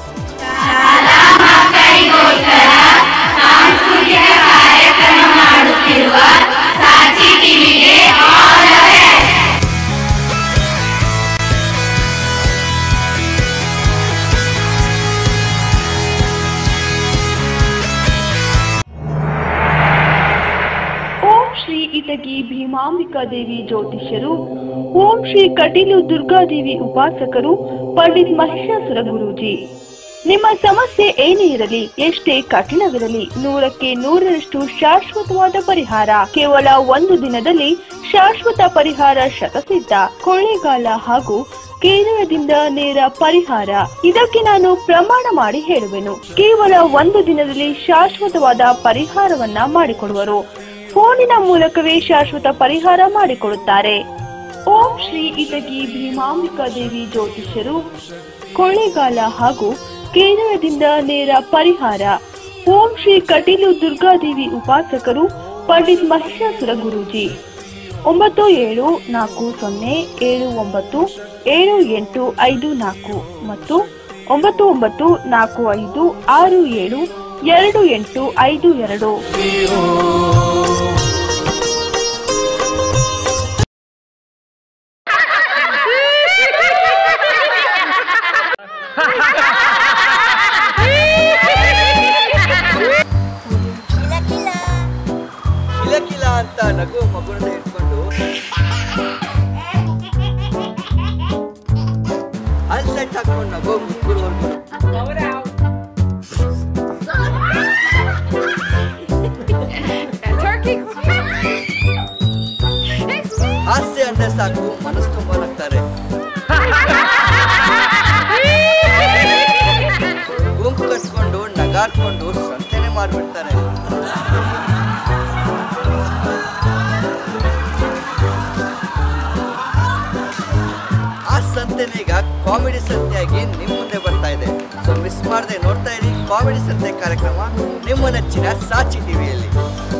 Om Shri Itagi Bhimambika Devi ಜ್ಯೋತಿಷ್ಯರು ಓಂ ಶ್ರೀ ಕಟೀಲು ದುರ್ಗಾದೇವಿ ಉಪಾಸಕರು ಪಂಡಿತ್ ಮಹಿಷಾಸುರ ಗುರೂಜಿ ನಿಮ್ಮ ಸಮಸ್ಯೆ ಏನೇ ಇರಲಿ ಎಷ್ಟೇ ಕಠಿಣವಿರಲಿ ನೂರಕ್ಕೆ ನೂರರಷ್ಟು ಶಾಶ್ವತವಾದ ಪರಿಹಾರ ಕೇವಲ ಒಂದು ದಿನದಲ್ಲಿ ಶಾಶ್ವತ ಪರಿಹಾರ ಶತಸಿದ್ಧ ಕೊಳ್ಳೇಗಾಲ ಹಾಗೂ ಕೇರಳದಿಂದ ನೇರ ಪರಿಹಾರ ಇದಕ್ಕೆ ನಾನು ಪ್ರಮಾಣ ಮಾಡಿ ಹೇಳುವೆನು ಕೇವಲ ಒಂದು ದಿನದಲ್ಲಿ ಶಾಶ್ವತವಾದ ಪರಿಹಾರವನ್ನ ಮಾಡಿಕೊಡುವರು ಫೋನಿನ ಮೂಲಕವೇ ಶಾಶ್ವತ ಪರಿಹಾರ ಮಾಡಿಕೊಡುತ್ತಾರೆ ಓಂ ಶ್ರೀ ಇಟಗಿ ಭೀಮಾಂಬಿಕಾ ದೇವಿ ಜ್ಯೋತಿಷ್ಯರು ಕೊಳ್ಳೇಗಾಲ ಹಾಗೂ ಕೇರಳದಿಂದ ನೇರ ಪರಿಹಾರ ಓಂ ಶ್ರೀ ಕಟೀಲು ದುರ್ಗಾದೇವಿ ಉಪಾಸಕರು ಪಂಡಿತ್ ಮಹಿಷಾಸುರ ಗುರೂಜಿ ಒಂಬತ್ತು ಏಳು ನಾಲ್ಕು ಸೊನ್ನೆ ಏಳು ಒಂಬತ್ತು ಏಳು ಎಂಟು ಐದು ನಾಲ್ಕು ಮತ್ತು ಒಂಬತ್ತು ಒಂಬತ್ತು ನಾಲ್ಕು ಐದು ಆರು ಏಳು ಎರಡು ಎಂಟು ಐದು ಎರಡು ಕಿಲಕಿಲ ಅಂತ ನಗು ಮಗುನ ಇಟ್ಕೊಂಡು ಅಲ್ಲಿ ಸೆಟ್ ಹಾಕೊಂಡು ನಗು ಮುಗ್ಗುರ್ವರ್ಗು ಹಾಸ್ಯ ಅಂದ್ರೆ ಸಾಕು ಮನಸ್ಸು ತುಂಬ ನಗ್ತಾರೆ ಗುಂಪು ಕಟ್ಕೊಂಡು ನಗಾಡ್ಕೊಂಡು ಸಂತೆನೆ ಮಾಡ್ಬಿಡ್ತಾರೆ ಆ ಸಂತೆನೆ ಈಗ ಕಾಮಿಡಿ ಸಂತೆಯಾಗಿ ನಿಮ್ಮ ಮುಂದೆ ಬರ್ತಾ ಇದೆ ಸೊ ಮಿಸ್ ಮಾಡದೆ ನೋಡ್ತಾ ಇರಿ ಕಾಮಿಡಿ ಸಂತೆ ಕಾರ್ಯಕ್ರಮ ನಿಮ್ಮ ನೆಚ್ಚಿನ ಸಾಚಿ ಟಿವಿಯಲ್ಲಿ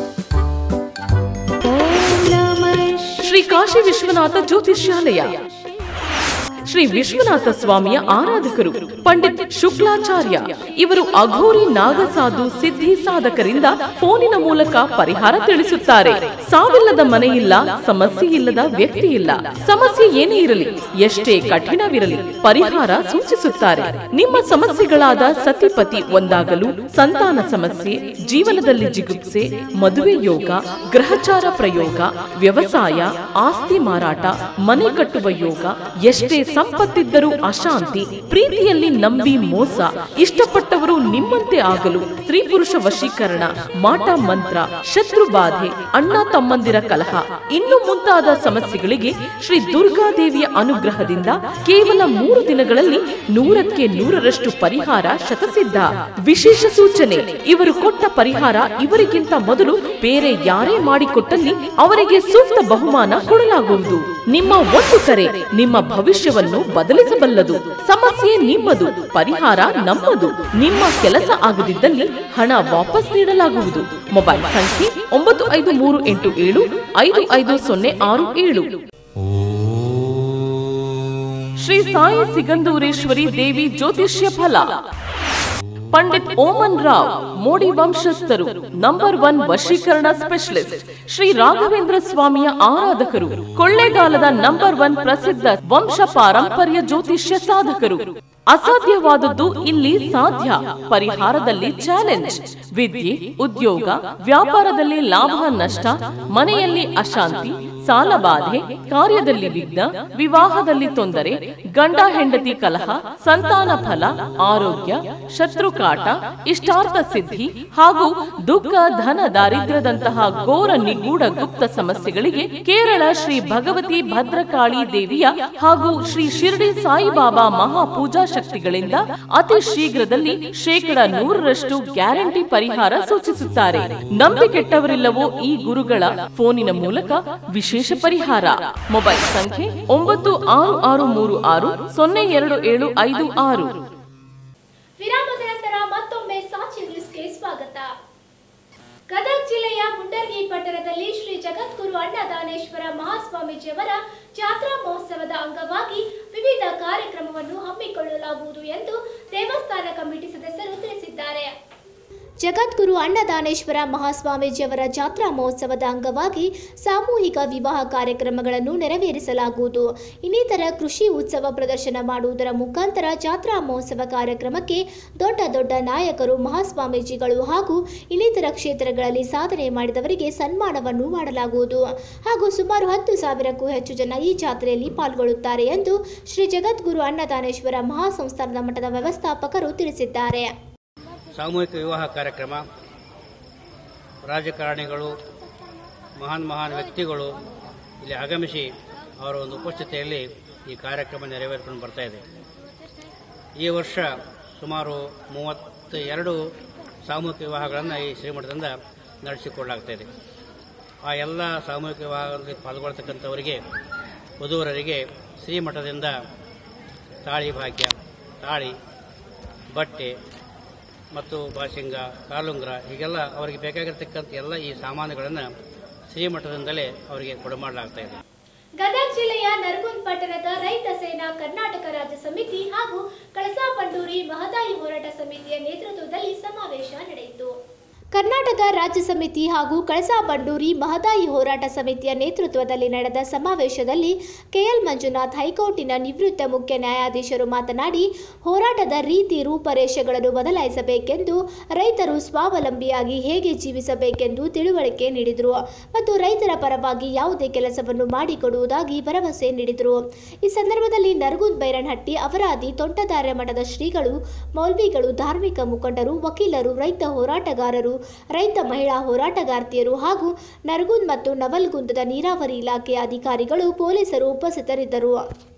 ಶ್ರೀ ಕಾಶಿ ವಿಶ್ವನಾಥ ಜ್ಯೋತಿಷ್ಯಾಲಯ ಶ್ರೀ ವಿಶ್ವನಾಥ ಸ್ವಾಮಿಯ ಆರಾಧಕರು ಪಂಡಿತ್ ಶುಕ್ಲಾಚಾರ್ಯ ಇವರು ಅಘೋರಿ ನಾಗಸಾಧು ಸಿದ್ಧಿ ಸಾಧಕರಿಂದ ಫೋನಿನ ಮೂಲಕ ಪರಿಹಾರ ತಿಳಿಸುತ್ತಾರೆ ಸಾವಿಲ್ಲದ ಮನೆಯಿಲ್ಲ ಸಮಸ್ಯೆ ಇಲ್ಲದ ವ್ಯಕ್ತಿ ಇಲ್ಲ ಸಮಸ್ಯೆ ಏನೇ ಇರಲಿ ಎಷ್ಟೇ ಕಠಿಣವಿರಲಿ ಪರಿಹಾರ ಸೂಚಿಸುತ್ತಾರೆ ನಿಮ್ಮ ಸಮಸ್ಯೆಗಳಾದ ಸತಿಪತಿ ಒಂದಾಗಲು ಸಂತಾನ ಸಮಸ್ಯೆ ಜೀವನದಲ್ಲಿ ಜಿಗುಪ್ಸೆ ಮದುವೆ ಯೋಗ ಗ್ರಹಚಾರ ಪ್ರಯೋಗ ವ್ಯವಸಾಯ ಆಸ್ತಿ ಮಾರಾಟ ಮನೆ ಕಟ್ಟುವ ಯೋಗ ಎಷ್ಟೇ ಸಂಪತ್ತಿದ್ದರೂ ಅಶಾಂತಿ ಪ್ರೀತಿಯಲ್ಲಿ ನಂಬಿ ಮೋಸ ಇಷ್ಟಪಟ್ಟವರು ನಿಮ್ಮಂತೆ ಆಗಲು ಸ್ತ್ರೀ ಪುರುಷ ವಶೀಕರಣ ಮಾಟ ಮಂತ್ರ ಶತ್ರು ಬಾಧೆ ಅಣ್ಣ ತಮ್ಮಂದಿರ ಕಲಹ ಇನ್ನು ಮುಂತಾದ ಸಮಸ್ಯೆಗಳಿಗೆ ಶ್ರೀ ದುರ್ಗಾದೇವಿಯ ಅನುಗ್ರಹದಿಂದ ಕೇವಲ ಮೂರು ದಿನಗಳಲ್ಲಿ ನೂರಕ್ಕೆ ನೂರರಷ್ಟು ಪರಿಹಾರ ಶತಸಿದ್ಧ ವಿಶೇಷ ಸೂಚನೆ ಇವರು ಕೊಟ್ಟ ಪರಿಹಾರ ಇವರಿಗಿಂತ ಮೊದಲು ಬೇರೆ ಯಾರೇ ಮಾಡಿಕೊಟ್ಟಲ್ಲಿ ಅವರಿಗೆ ಸೂಕ್ತ ಬಹುಮಾನ ಕೊಡಲಾಗುವುದು ನಿಮ್ಮ ಒಂದು ಕರೆ ನಿಮ್ಮ ಭವಿಷ್ಯವನ್ನು ಬದಲಿಸಬಲ್ಲದು ಸಮಸ್ಯೆ ನಿಮ್ಮದು ಪರಿಹಾರ ನಮ್ಮದು ನಿಮ್ಮ ಕೆಲಸ ಆಗದಿದ್ದಲ್ಲಿ ಹಣ ವಾಪಸ್ ನೀಡಲಾಗುವುದು ಮೊಬೈಲ್ ಸಂಖ್ಯೆ ಒಂಬತ್ತು ಐದು ಮೂರು ಎಂಟು ಏಳು ಐದು ಐದು ಸೊನ್ನೆ ಆರು ಏಳು ಶ್ರೀ ಸಾಯಿ ಸಿಗಂದೂರೇಶ್ವರಿ ದೇವಿ ಜ್ಯೋತಿಷ್ಯ ಫಲ ಪಂಡಿತ್ ಓಮನ್ ರಾವ್ ಮೋಡಿ ವಂಶಸ್ಥರು ನಂಬರ್ ಒನ್ ವಶೀಕರಣ ಸ್ಪೆಷಲಿಸ್ಟ್ ಶ್ರೀ ರಾಘವೇಂದ್ರ ಸ್ವಾಮಿಯ ಆರಾಧಕರು ಕೊಳ್ಳೇಗಾಲದ ನಂಬರ್ ಒನ್ ಪ್ರಸಿದ್ಧ ವಂಶ ಪಾರಂಪರ್ಯ ಜ್ಯೋತಿಷ್ಯ ಸಾಧಕರು ಅಸಾಧ್ಯವಾದದ್ದು ಇಲ್ಲಿ ಸಾಧ್ಯ ಪರಿಹಾರದಲ್ಲಿ ಚಾಲೆಂಜ್ ವಿದ್ಯೆ ಉದ್ಯೋಗ ವ್ಯಾಪಾರದಲ್ಲಿ ಲಾಭ ನಷ್ಟ ಮನೆಯಲ್ಲಿ ಅಶಾಂತಿ ಸಾಲಬಾಧೆ ಕಾರ್ಯದಲ್ಲಿ ವಿಘ್ನ ವಿವಾಹದಲ್ಲಿ ತೊಂದರೆ ಗಂಡ ಹೆಂಡತಿ ಕಲಹ ಸಂತಾನ ಫಲ ಆರೋಗ್ಯ ಶತ್ರುಕಾಟ ಇಷ್ಟಾರ್ಥ ಸಿದ್ಧಿ ಹಾಗೂ ದುಃಖ ಧನ ದಾರಿದ್ರ್ಯದಂತಹ ಘೋರ ನಿಗೂಢ ಗುಪ್ತ ಸಮಸ್ಯೆಗಳಿಗೆ ಕೇರಳ ಶ್ರೀ ಭಗವತಿ ಭದ್ರಕಾಳಿ ದೇವಿಯ ಹಾಗೂ ಶ್ರೀ ಶಿರ್ಡಿ ಸಾಯಿಬಾಬಾ ಮಹಾಪೂಜಾ ಶಕ್ತಿಗಳಿಂದ ಅತಿ ಶೀಘ್ರದಲ್ಲಿ ಶೇಕಡ ನೂರರಷ್ಟು ಗ್ಯಾರಂಟಿ ಪರಿಹಾರ ಸೂಚಿಸುತ್ತಾರೆ ನಂಬಿಕೆಟ್ಟವರಿಲ್ಲವೋ ಈ ಗುರುಗಳ ಫೋನಿನ ಮೂಲಕ ವಿಶೇಷ ಪರಿಹಾರ ಮೊಬೈಲ್ ಸಂಖ್ಯೆ ಒಂಬತ್ತು ಆರು ಆರು ಮೂರು ಆರು ಸೊನ್ನೆ ಎರಡು ಏಳು ಐದು ಆರು ವಿರಾಮದ ನಂತರ ಮತ್ತೊಮ್ಮೆ ಸಾಚಿ ನ್ಯೂಸ್ಗೆ ಸ್ವಾಗತ ಗದಗ ಜಿಲ್ಲೆಯ ಮುಂಡರ್ಗಿ ಪಟ್ಟಣದಲ್ಲಿ ಶ್ರೀ ಜಗದ್ಗುರು ಅನ್ನದಾನೇಶ್ವರ ಮಹಾಸ್ವಾಮೀಜಿಯವರ ಜಾತ್ರಾ ಮಹೋತ್ಸವದ ಅಂಗವಾಗಿ ವಿವಿಧ ಕಾರ್ಯಕ್ರಮವನ್ನು ಹಮ್ಮಿಕೊಳ್ಳಲಾಗುವುದು ಎಂದು ದೇವಸ್ಥಾನ ಕಮಿಟಿ ಸದಸ್ಯರು ತಿಳಿಸಿದ್ದಾರೆ ಜಗದ್ಗುರು ಅನ್ನದಾನೇಶ್ವರ ಮಹಾಸ್ವಾಮೀಜಿಯವರ ಜಾತ್ರಾ ಮಹೋತ್ಸವದ ಅಂಗವಾಗಿ ಸಾಮೂಹಿಕ ವಿವಾಹ ಕಾರ್ಯಕ್ರಮಗಳನ್ನು ನೆರವೇರಿಸಲಾಗುವುದು ಇನ್ನಿತರ ಕೃಷಿ ಉತ್ಸವ ಪ್ರದರ್ಶನ ಮಾಡುವುದರ ಮುಖಾಂತರ ಜಾತ್ರಾ ಮಹೋತ್ಸವ ಕಾರ್ಯಕ್ರಮಕ್ಕೆ ದೊಡ್ಡ ದೊಡ್ಡ ನಾಯಕರು ಮಹಾಸ್ವಾಮೀಜಿಗಳು ಹಾಗೂ ಇನ್ನಿತರ ಕ್ಷೇತ್ರಗಳಲ್ಲಿ ಸಾಧನೆ ಮಾಡಿದವರಿಗೆ ಸನ್ಮಾನವನ್ನು ಮಾಡಲಾಗುವುದು ಹಾಗೂ ಸುಮಾರು ಹತ್ತು ಸಾವಿರಕ್ಕೂ ಹೆಚ್ಚು ಜನ ಈ ಜಾತ್ರೆಯಲ್ಲಿ ಪಾಲ್ಗೊಳ್ಳುತ್ತಾರೆ ಎಂದು ಶ್ರೀ ಜಗದ್ಗುರು ಅನ್ನದಾನೇಶ್ವರ ಮಹಾಸಂಸ್ಥಾನದ ಮಠದ ವ್ಯವಸ್ಥಾಪಕರು ತಿಳಿಸಿದ್ದಾರೆ ಸಾಮೂಹಿಕ ವಿವಾಹ ಕಾರ್ಯಕ್ರಮ ರಾಜಕಾರಣಿಗಳು ಮಹಾನ್ ಮಹಾನ್ ವ್ಯಕ್ತಿಗಳು ಇಲ್ಲಿ ಆಗಮಿಸಿ ಅವರ ಒಂದು ಉಪಸ್ಥಿತಿಯಲ್ಲಿ ಈ ಕಾರ್ಯಕ್ರಮ ನೆರವೇರಿಕೊಂಡು ಬರ್ತಾ ಇದೆ ಈ ವರ್ಷ ಸುಮಾರು ಮೂವತ್ತ ಎರಡು ಸಾಮೂಹಿಕ ವಿವಾಹಗಳನ್ನು ಈ ಶ್ರೀಮಠದಿಂದ ನಡೆಸಿಕೊಳ್ಳಲಾಗ್ತಾ ಇದೆ ಆ ಎಲ್ಲ ಸಾಮೂಹಿಕ ವಿವಾಹದಲ್ಲಿ ಪಾಲ್ಗೊಳ್ತಕ್ಕಂಥವರಿಗೆ ವಧುವರರಿಗೆ ಶ್ರೀಮಠದಿಂದ ತಾಳಿ ಭಾಗ್ಯ ತಾಳಿ ಬಟ್ಟೆ ಮತ್ತು ಬಾಶಿಂಗ ಕಾಲುಂಗ್ರ ಹೀಗೆಲ್ಲ ಅವರಿಗೆ ಬೇಕಾಗಿರ್ತಕ್ಕಂಥ ಎಲ್ಲ ಈ ಸಾಮಾನುಗಳನ್ನು ಶ್ರೀಮಠದಿಂದಲೇ ಅವರಿಗೆ ಕೊಡಮಾಡಲಾಗ್ತಾ ಇದೆ ಗದಗ ಜಿಲ್ಲೆಯ ನರಗುಂದ್ ಪಟ್ಟಣದ ರೈತ ಸೇನಾ ಕರ್ನಾಟಕ ರಾಜ್ಯ ಸಮಿತಿ ಹಾಗೂ ಕಳಸಾ ಬಂಡೂರಿ ಮಹದಾಯಿ ಹೋರಾಟ ಸಮಿತಿಯ ನೇತೃತ್ವದಲ್ಲಿ ಸಮಾವೇಶ ನಡೆಯಿತು ಕರ್ನಾಟಕ ರಾಜ್ಯ ಸಮಿತಿ ಹಾಗೂ ಕಳಸಾ ಬಂಡೂರಿ ಮಹದಾಯಿ ಹೋರಾಟ ಸಮಿತಿಯ ನೇತೃತ್ವದಲ್ಲಿ ನಡೆದ ಸಮಾವೇಶದಲ್ಲಿ ಕೆಎಲ್ ಮಂಜುನಾಥ್ ಹೈಕೋರ್ಟಿನ ನಿವೃತ್ತ ಮುಖ್ಯ ನ್ಯಾಯಾಧೀಶರು ಮಾತನಾಡಿ ಹೋರಾಟದ ರೀತಿ ರೂಪರೇಷೆಗಳನ್ನು ಬದಲಾಯಿಸಬೇಕೆಂದು ರೈತರು ಸ್ವಾವಲಂಬಿಯಾಗಿ ಹೇಗೆ ಜೀವಿಸಬೇಕೆಂದು ತಿಳುವಳಿಕೆ ನೀಡಿದರು ಮತ್ತು ರೈತರ ಪರವಾಗಿ ಯಾವುದೇ ಕೆಲಸವನ್ನು ಮಾಡಿಕೊಡುವುದಾಗಿ ಭರವಸೆ ನೀಡಿದರು ಈ ಸಂದರ್ಭದಲ್ಲಿ ನರಗುಂದ್ ಬೈರನಹಟ್ಟಿ ಅವರಾದಿ ತೋಂಟದಾರ್ಯ ಮಠದ ಶ್ರೀಗಳು ಮೌಲ್ವಿಗಳು ಧಾರ್ಮಿಕ ಮುಖಂಡರು ವಕೀಲರು ರೈತ ಹೋರಾಟಗಾರರು ರೈತ ಮಹಿಳಾ ಹೋರಾಟಗಾರ್ತಿಯರು ಹಾಗೂ ನರಗುಂದ್ ಮತ್ತು ನವಲ್ಗುಂದದ ನೀರಾವರಿ ಇಲಾಖೆಯ ಅಧಿಕಾರಿಗಳು ಪೊಲೀಸರು ಉಪಸ್ಥಿತರಿದ್ದರು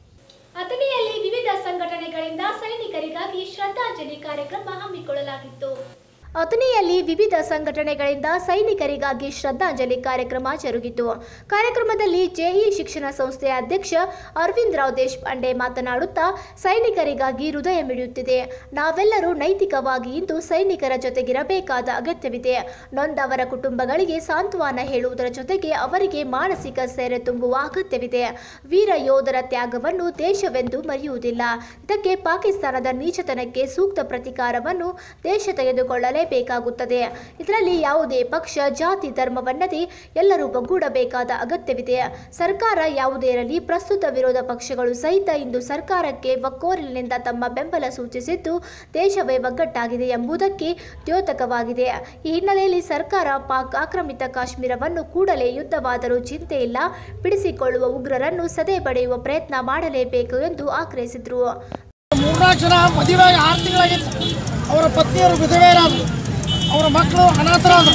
ಅಥಣಿಯಲ್ಲಿ ವಿವಿಧ ಸಂಘಟನೆಗಳಿಂದ ಸೈನಿಕರಿಗಾಗಿ ಶ್ರದ್ಧಾಂಜಲಿ ಕಾರ್ಯಕ್ರಮ ಹಮ್ಮಿಕೊಳ್ಳಲಾಗಿತ್ತು ಅಥಣಿಯಲ್ಲಿ ವಿವಿಧ ಸಂಘಟನೆಗಳಿಂದ ಸೈನಿಕರಿಗಾಗಿ ಶ್ರದ್ಧಾಂಜಲಿ ಕಾರ್ಯಕ್ರಮ ಜರುಗಿತು ಕಾರ್ಯಕ್ರಮದಲ್ಲಿ ಜೆಇ ಶಿಕ್ಷಣ ಸಂಸ್ಥೆಯ ಅಧ್ಯಕ್ಷ ಅರವಿಂದ್ ರಾವ್ ದೇಶಪಾಂಡೆ ಮಾತನಾಡುತ್ತಾ ಸೈನಿಕರಿಗಾಗಿ ಹೃದಯ ಮಿಡಿಯುತ್ತಿದೆ ನಾವೆಲ್ಲರೂ ನೈತಿಕವಾಗಿ ಇಂದು ಸೈನಿಕರ ಜೊತೆಗಿರಬೇಕಾದ ಅಗತ್ಯವಿದೆ ನೊಂದವರ ಕುಟುಂಬಗಳಿಗೆ ಸಾಂತ್ವನ ಹೇಳುವುದರ ಜೊತೆಗೆ ಅವರಿಗೆ ಮಾನಸಿಕ ಸೇರೆ ತುಂಬುವ ಅಗತ್ಯವಿದೆ ವೀರ ಯೋಧರ ತ್ಯಾಗವನ್ನು ದೇಶವೆಂದು ಮರೆಯುವುದಿಲ್ಲ ಇದಕ್ಕೆ ಪಾಕಿಸ್ತಾನದ ನೀಚತನಕ್ಕೆ ಸೂಕ್ತ ಪ್ರತಿಕಾರವನ್ನು ದೇಶ ತೆಗೆದುಕೊಳ್ಳಲೇಬೇಕಾಗುತ್ತದೆ ಇದರಲ್ಲಿ ಯಾವುದೇ ಪಕ್ಷ ಜಾತಿ ಧರ್ಮವನ್ನದೇ ಎಲ್ಲರೂ ಒಗ್ಗೂಡಬೇಕಾದ ಅಗತ್ಯವಿದೆ ಸರ್ಕಾರ ಯಾವುದೇ ಇರಲಿ ಪ್ರಸ್ತುತ ವಿರೋಧ ಪಕ್ಷಗಳು ಸಹಿತ ಇಂದು ಸರ್ಕಾರಕ್ಕೆ ಒಕ್ಕೋರಲಿನಿಂದ ತಮ್ಮ ಬೆಂಬಲ ಸೂಚಿಸಿದ್ದು ದೇಶವೇ ಒಗ್ಗಟ್ಟಾಗಿದೆ ಎಂಬುದಕ್ಕೆ ದ್ಯೋತಕವಾಗಿದೆ ಈ ಹಿನ್ನೆಲೆಯಲ್ಲಿ ಸರ್ಕಾರ ಪಾಕ್ ಆಕ್ರಮಿತ ಕಾಶ್ಮೀರವನ್ನು ಕೂಡಲೇ ಯುದ್ಧವಾದರೂ ಚಿಂತೆ ಇಲ್ಲ ಬಿಡಿಸಿಕೊಳ್ಳುವ ಉಗ್ರರನ್ನು ಸದೆ ಬಡಿಯುವ ಪ್ರಯತ್ನ ಮಾಡಲೇಬೇಕು ಎಂದು ಆಗ್ರಹಿಸಿದರು ಮೂರ್ನಾಲ್ಕು ಜನ ಮದುವೆ ಆರು ತಿಂಗಳಾಗಿತ್ತು ಅವರ ಪತ್ನಿಯರು ವಿಧವೆಯರಾದರು ಅವರ ಮಕ್ಕಳು ಅನಾಥರಾದರು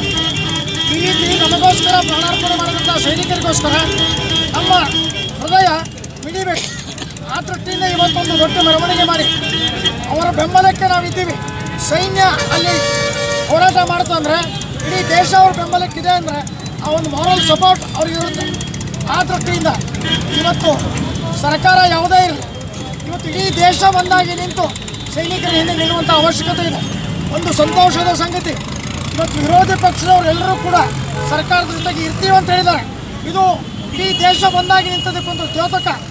ಈ ರೀತಿ ನಮಗೋಸ್ಕರ ಪ್ರಾಣಾರ್ಪಣೆ ಮಾಡಿದಂಥ ಸೈನಿಕರಿಗೋಸ್ಕರ ನಮ್ಮ ಹೃದಯ ಮಿಡಿಬೇಕು ಆ ದೃಷ್ಟಿಯಿಂದ ಇವತ್ತೊಂದು ದೊಡ್ಡ ಮೆರವಣಿಗೆ ಮಾಡಿ ಅವರ ಬೆಂಬಲಕ್ಕೆ ನಾವಿದ್ದೀವಿ ಸೈನ್ಯ ಅಲ್ಲಿ ಹೋರಾಟ ಮಾಡ್ತು ಅಂದರೆ ಇಡೀ ದೇಶ ಅವ್ರ ಬೆಂಬಲಕ್ಕಿದೆ ಅಂದರೆ ಆ ಒಂದು ಮಾರಲ್ ಸಪೋರ್ಟ್ ಅವ್ರಿಗೆ ಇರುತ್ತೆ ಆ ದೃಷ್ಟಿಯಿಂದ ಇವತ್ತು ಸರ್ಕಾರ ಯಾವುದೇ ಇರಲಿ ಇವತ್ತು ಇಡೀ ದೇಶ ಒಂದಾಗಿ ನಿಂತು ಸೈನಿಕರ ಹಿಂದೆ ನಿಲ್ಲುವಂಥ ಅವಶ್ಯಕತೆ ಇದೆ ಒಂದು ಸಂತೋಷದ ಸಂಗತಿ ಇವತ್ತು ವಿರೋಧಿ ಪಕ್ಷದವರೆಲ್ಲರೂ ಕೂಡ ಸರ್ಕಾರದ ಜೊತೆಗೆ ಇರ್ತೀವಿ ಅಂತ ಹೇಳಿದ್ದಾರೆ ಇದು ಇಡೀ ದೇಶ ಒಂದಾಗಿ ನಿಂತದಕ್ಕೊಂದು ದ್ಯೋತಕ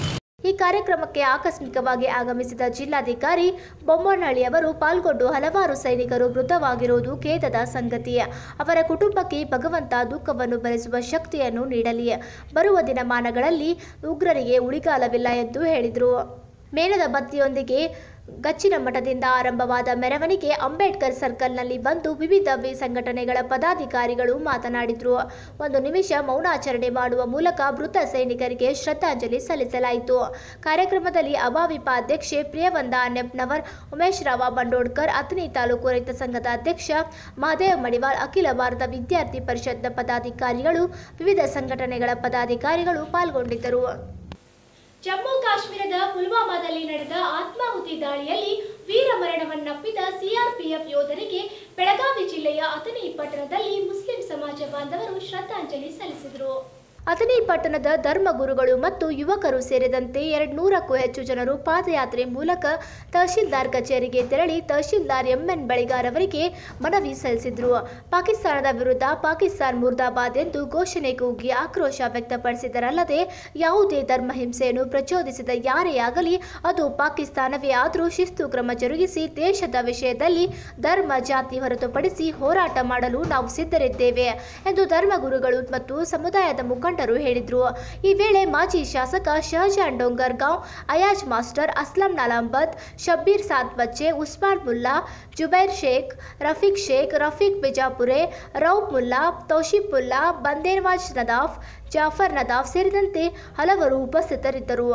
ಈ ಕಾರ್ಯಕ್ರಮಕ್ಕೆ ಆಕಸ್ಮಿಕವಾಗಿ ಆಗಮಿಸಿದ ಜಿಲ್ಲಾಧಿಕಾರಿ ಬೊಮ್ಮನಹಳ್ಳಿ ಅವರು ಪಾಲ್ಗೊಂಡು ಹಲವಾರು ಸೈನಿಕರು ಮೃತವಾಗಿರುವುದು ಖೇದದ ಸಂಗತಿ ಅವರ ಕುಟುಂಬಕ್ಕೆ ಭಗವಂತ ದುಃಖವನ್ನು ಭರಿಸುವ ಶಕ್ತಿಯನ್ನು ನೀಡಲಿ ಬರುವ ದಿನಮಾನಗಳಲ್ಲಿ ಉಗ್ರರಿಗೆ ಉಳಿಗಾಲವಿಲ್ಲ ಎಂದು ಹೇಳಿದರು ಮೇಣದ ಬತ್ತಿಯೊಂದಿಗೆ ಗಚ್ಚಿನ ಮಠದಿಂದ ಆರಂಭವಾದ ಮೆರವಣಿಗೆ ಅಂಬೇಡ್ಕರ್ ಸರ್ಕಲ್ನಲ್ಲಿ ಬಂದು ವಿವಿಧ ವಿ ಸಂಘಟನೆಗಳ ಪದಾಧಿಕಾರಿಗಳು ಮಾತನಾಡಿದರು ಒಂದು ನಿಮಿಷ ಮೌನಾಚರಣೆ ಮಾಡುವ ಮೂಲಕ ಮೃತ ಸೈನಿಕರಿಗೆ ಶ್ರದ್ಧಾಂಜಲಿ ಸಲ್ಲಿಸಲಾಯಿತು ಕಾರ್ಯಕ್ರಮದಲ್ಲಿ ಅಭಾವಿಪ ಅಧ್ಯಕ್ಷೆ ಪ್ರಿಯವಂದ ನೆಪ್ನವರ್ ಉಮೇಶ್ ರಾವ ಬಂಡೋಡ್ಕರ್ ಅಥಣಿ ತಾಲೂಕು ರೈತ ಸಂಘದ ಅಧ್ಯಕ್ಷ ಮಹದೇವ್ ಮಡಿವಾಳ್ ಅಖಿಲ ಭಾರತ ವಿದ್ಯಾರ್ಥಿ ಪರಿಷತ್ನ ಪದಾಧಿಕಾರಿಗಳು ವಿವಿಧ ಸಂಘಟನೆಗಳ ಪದಾಧಿಕಾರಿಗಳು ಪಾಲ್ಗೊಂಡಿದ್ದರು ಜಮ್ಮು ಕಾಶ್ಮೀರದ ಪುಲ್ವಾಮಾದಲ್ಲಿ ನಡೆದ ಆತ್ಮಾಹುತಿ ದಾಳಿಯಲ್ಲಿ ವೀರ ಮರಣವನ್ನಪ್ಪಿದ ಸಿಆರ್ಪಿಎಫ್ ಯೋಧರಿಗೆ ಬೆಳಗಾವಿ ಜಿಲ್ಲೆಯ ಅಥಣಿ ಪಟ್ಟಣದಲ್ಲಿ ಮುಸ್ಲಿಂ ಸಮಾಜ ಬಾಂಧವರು ಶ್ರದ್ಧಾಂಜಲಿ ಸಲ್ಲಿಸಿದರು ಅಥಣಿ ಪಟ್ಟಣದ ಧರ್ಮಗುರುಗಳು ಮತ್ತು ಯುವಕರು ಸೇರಿದಂತೆ ಎರಡು ನೂರಕ್ಕೂ ಹೆಚ್ಚು ಜನರು ಪಾದಯಾತ್ರೆ ಮೂಲಕ ತಹಶೀಲ್ದಾರ್ ಕಚೇರಿಗೆ ತೆರಳಿ ತಹಶೀಲ್ದಾರ್ ಎಂಎನ್ ಬಳಿಗಾರ್ ಅವರಿಗೆ ಮನವಿ ಸಲ್ಲಿಸಿದ್ರು ಪಾಕಿಸ್ತಾನದ ವಿರುದ್ಧ ಪಾಕಿಸ್ತಾನ್ ಮುರ್ದಾಬಾದ್ ಎಂದು ಘೋಷಣೆ ಕೂಗಿ ಆಕ್ರೋಶ ವ್ಯಕ್ತಪಡಿಸಿದರಲ್ಲದೆ ಯಾವುದೇ ಧರ್ಮ ಹಿಂಸೆಯನ್ನು ಪ್ರಚೋದಿಸಿದ ಯಾರೇ ಆಗಲಿ ಅದು ಪಾಕಿಸ್ತಾನವೇ ಆದರೂ ಶಿಸ್ತು ಕ್ರಮ ಜರುಗಿಸಿ ದೇಶದ ವಿಷಯದಲ್ಲಿ ಧರ್ಮ ಜಾತಿ ಹೊರತುಪಡಿಸಿ ಹೋರಾಟ ಮಾಡಲು ನಾವು ಸಿದ್ಧರಿದ್ದೇವೆ ಎಂದು ಧರ್ಮಗುರುಗಳು ಮತ್ತು ಸಮುದಾಯದ ಮುಖಂಡರು ಹೇಳಿದರು ಈ ವೇಳೆ ಮಾಜಿ ಶಾಸಕ ಶಹಜಾನ್ ಡೋಂಗರ್ಗಾಂವ್ ಅಯಾಜ್ ಮಾಸ್ಟರ್ ಅಸ್ಲಂ ನಾಲಾಂಬದ್ ಶಬ್ಬೀರ್ ಸಾದ್ ಬಚ್ಚೆ ಉಸ್ಮಾನ್ ಮುಲ್ಲಾ ಜುಬೈರ್ ಶೇಖ್ ರಫೀಕ್ ಶೇಖ್ ರಫೀಕ್ ಬಿಜಾಪುರೆ ರೌಫ್ ಮುಲ್ಲಾ ತೌಶಿಫ್ ಮುಲ್ಲಾ ಬಂದೇರ್ವಾಜ್ ನದಾಫ್ ಜಾಫರ್ ನದಾಫ್ ಸೇರಿದಂತೆ ಹಲವರು ಉಪಸ್ಥಿತರಿದ್ದರು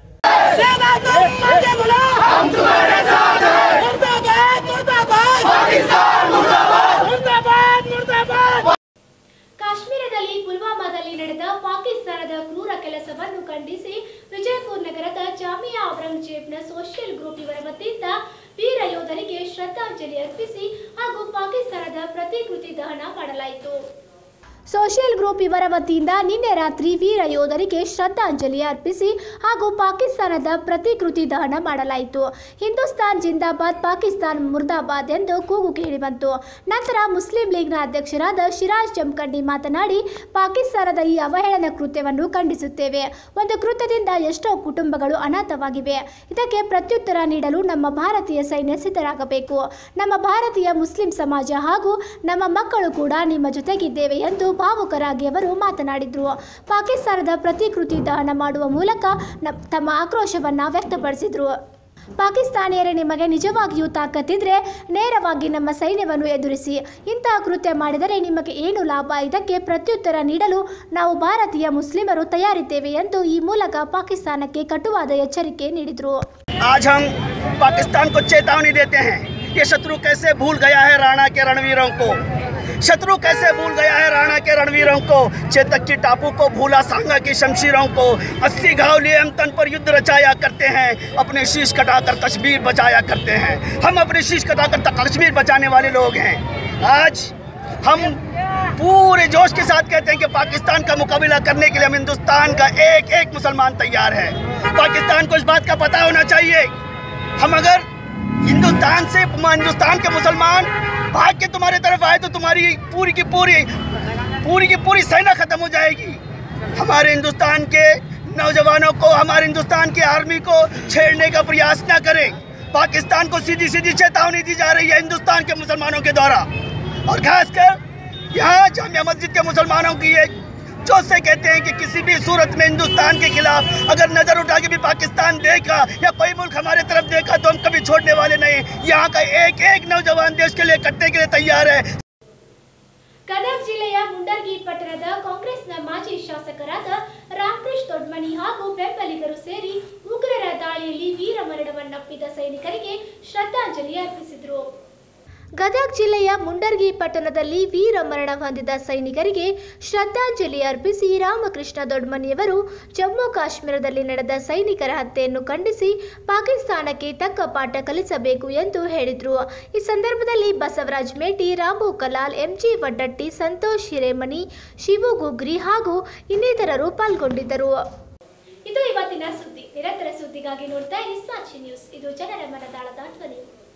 ಕಾಶ್ಮೀರದಲ್ಲಿ ಪುಲ್ವಾಮಾದಲ್ಲಿ ನಡೆದ ಪಾಕಿಸ್ತಾನದ ಕ್ರೂರ ಕೆಲಸವನ್ನು ಖಂಡಿಸಿ ವಿಜಯಪುರ ನಗರದ ಜಾಮಿಯಾ ಔರಂಗಜೇಬ್ನ ಸೋಷಿಯಲ್ ಗ್ರೂಪ್ ಇವರ ವತಿಯಿಂದ ವೀರ ಯೋಧರಿಗೆ ಶ್ರದ್ಧಾಂಜಲಿ ಅರ್ಪಿಸಿ ಹಾಗೂ ಪಾಕಿಸ್ತಾನದ ಪ್ರತಿಕೃತಿ ದಹನ ಮಾಡಲಾಯಿತು ಸೋಷಿಯಲ್ ಗ್ರೂಪ್ ಇವರ ವತಿಯಿಂದ ನಿನ್ನೆ ರಾತ್ರಿ ವೀರ ಯೋಧರಿಗೆ ಶ್ರದ್ಧಾಂಜಲಿ ಅರ್ಪಿಸಿ ಹಾಗೂ ಪಾಕಿಸ್ತಾನದ ಪ್ರತಿಕೃತಿ ದಹನ ಮಾಡಲಾಯಿತು ಹಿಂದೂಸ್ತಾನ್ ಜಿಂದಾಬಾದ್ ಪಾಕಿಸ್ತಾನ್ ಮುರ್ದಾಬಾದ್ ಎಂದು ಕೂಗು ಕೇಳಿಬಂತು ನಂತರ ಮುಸ್ಲಿಂ ಲೀಗ್ನ ಅಧ್ಯಕ್ಷರಾದ ಶಿರಾಜ್ ಜಮಖಂಡಿ ಮಾತನಾಡಿ ಪಾಕಿಸ್ತಾನದ ಈ ಅವಹೇಳನ ಕೃತ್ಯವನ್ನು ಖಂಡಿಸುತ್ತೇವೆ ಒಂದು ಕೃತ್ಯದಿಂದ ಎಷ್ಟೋ ಕುಟುಂಬಗಳು ಅನಾಥವಾಗಿವೆ ಇದಕ್ಕೆ ಪ್ರತ್ಯುತ್ತರ ನೀಡಲು ನಮ್ಮ ಭಾರತೀಯ ಸೈನ್ಯ ಸಿದ್ಧರಾಗಬೇಕು ನಮ್ಮ ಭಾರತೀಯ ಮುಸ್ಲಿಂ ಸಮಾಜ ಹಾಗೂ ನಮ್ಮ ಮಕ್ಕಳು ಕೂಡ ನಿಮ್ಮ ಜೊತೆಗಿದ್ದೇವೆ ಎಂದು ಭಾವುಕರಾಗಿ ಅವರು ಮಾತನಾಡಿದರು ಪಾಕಿಸ್ತಾನದ ಪ್ರತಿಕೃತಿ ದಹನ ಮಾಡುವ ಮೂಲಕ ನ- ತಮ್ಮ ಆಕ್ರೋಶವನ್ನು ವ್ಯಕ್ತಪಡಿಸಿದರು ಪಾಕಿಸ್ತಾನಿಯರೇ ನಿಮಗೆ ನಿಜವಾಗಿಯೂ ತಾಕತ್ತಿದ್ರೆ ನೇರವಾಗಿ ನಮ್ಮ ಸೈನ್ಯವನ್ನು ಎದುರಿಸಿ ಇಂತಹ ಕೃತ್ಯ ಮಾಡಿದರೆ ನಿಮಗೆ ಏನು ಲಾಭ ಇದಕ್ಕೆ ಪ್ರತ್ಯುತ್ತರ ನೀಡಲು ನಾವು ಭಾರತೀಯ ಮುಸ್ಲಿಮರು ತಯಾರಿದ್ದೇವೆ ಎಂದು ಈ ಮೂಲಕ ಪಾಕಿಸ್ತಾನಕ್ಕೆ ಕಟುವಾದ ಎಚ್ಚರಿಕೆ ನೀಡಿದರು आज हम पाकिस्तान को चेतावनी देते हैं ये शत्रु कैसे भूल गया है राणा के रणवीरों को शत्रु कैसे भूल गया है राणा के रणवीरों को चेतक की टापू को भूला सांगा की शमशीरों को अस्सी घाव लिए हम तन पर युद्ध रचाया करते हैं अपने शीश कटाकर कश्मीर बचाया करते हैं हम अपने शीश कटाकर तक कश्मीर बचाने वाले लोग हैं आज हम पूरे जोश के साथ कहते हैं कि पाकिस्तान का मुकाबला करने के लिए हम हिंदुस्तान का एक एक मुसलमान तैयार है पाकिस्तान को इस बात का पता होना चाहिए हम अगर हिंदुस्तान से हिंदुस्तान के मुसलमान भाग के तुम्हारे तरफ आए तो तुम्हारी पूरी की पूरी पूरी की पूरी सेना खत्म हो जाएगी हमारे हिंदुस्तान के नौजवानों को हमारे हिंदुस्तान की आर्मी को छेड़ने का प्रयास न करें पाकिस्तान को सीधी सीधी चेतावनी दी जा रही है हिंदुस्तान के मुसलमानों के द्वारा और खासकर यहाँ जामिया मस्जिद के मुसलमानों की ये जो से कहते हैं कि किसी भी सूरत में हिंदुस्तान के खिलाफ अगर नजर उठा के भी पाकिस्तान देखा या कोई मुल्क हमारे तरफ देखा तो हम कभी छोड़ने वाले नहीं यहाँ का एक एक नौजवान देश के लिए कटने के लिए तैयार है ಗದಗ ಜಿಲ್ಲೆಯ ಮುಂಡರ್ಗಿ ಪಟ್ಟಣದ ಕಾಂಗ್ರೆಸ್ನ ಮಾಜಿ ಶಾಸಕರಾದ ರಾಮಕೃಷ್ಣ ದೊಡ್ಮನಿ ಹಾಗೂ ಬೆಂಬಲಿಗರು ಸೇರಿ ಉಗ್ರರ ದಾಳಿಯಲ್ಲಿ ವೀರ ಮರಣವನ್ನಪ್ಪಿದ ಸೈನಿಕರಿಗೆ ಶ್ರದ್ಧಾಂಜಲಿ ಅರ್ಪಿಸಿದರು ಗದಗ ಜಿಲ್ಲೆಯ ಮುಂಡರ್ಗಿ ಪಟ್ಟಣದಲ್ಲಿ ವೀರ ಮರಣ ಹೊಂದಿದ ಸೈನಿಕರಿಗೆ ಶ್ರದ್ಧಾಂಜಲಿ ಅರ್ಪಿಸಿ ರಾಮಕೃಷ್ಣ ದೊಡ್ಮನಿಯವರು ಜಮ್ಮು ಕಾಶ್ಮೀರದಲ್ಲಿ ನಡೆದ ಸೈನಿಕರ ಹತ್ಯೆಯನ್ನು ಖಂಡಿಸಿ ಪಾಕಿಸ್ತಾನಕ್ಕೆ ತಕ್ಕ ಪಾಠ ಕಲಿಸಬೇಕು ಎಂದು ಹೇಳಿದರು ಈ ಸಂದರ್ಭದಲ್ಲಿ ಬಸವರಾಜ್ ಮೇಟಿ ರಾಮು ಕಲಾಲ್ ಎಂಜಿ ವಡ್ಡಟ್ಟಿ ಸಂತೋಷ್ ಹಿರೇಮನಿ ಶಿವು ಗುಗ್ರಿ ಹಾಗೂ ಇನ್ನಿತರರು ಪಾಲ್ಗೊಂಡಿದ್ದರು ಇದು ಇವತ್ತಿನ ಸುದ್ದಿ ನಿರಂತರ ಸುದ್ದಿಗಾಗಿ ನೋಡ್ತಾ ಇರಿ ಸಾಕ್ಷಿ ನ್ಯೂಸ್ ಇದು ಜನರ ಮನದಾಳದ ಧ್ವನಿ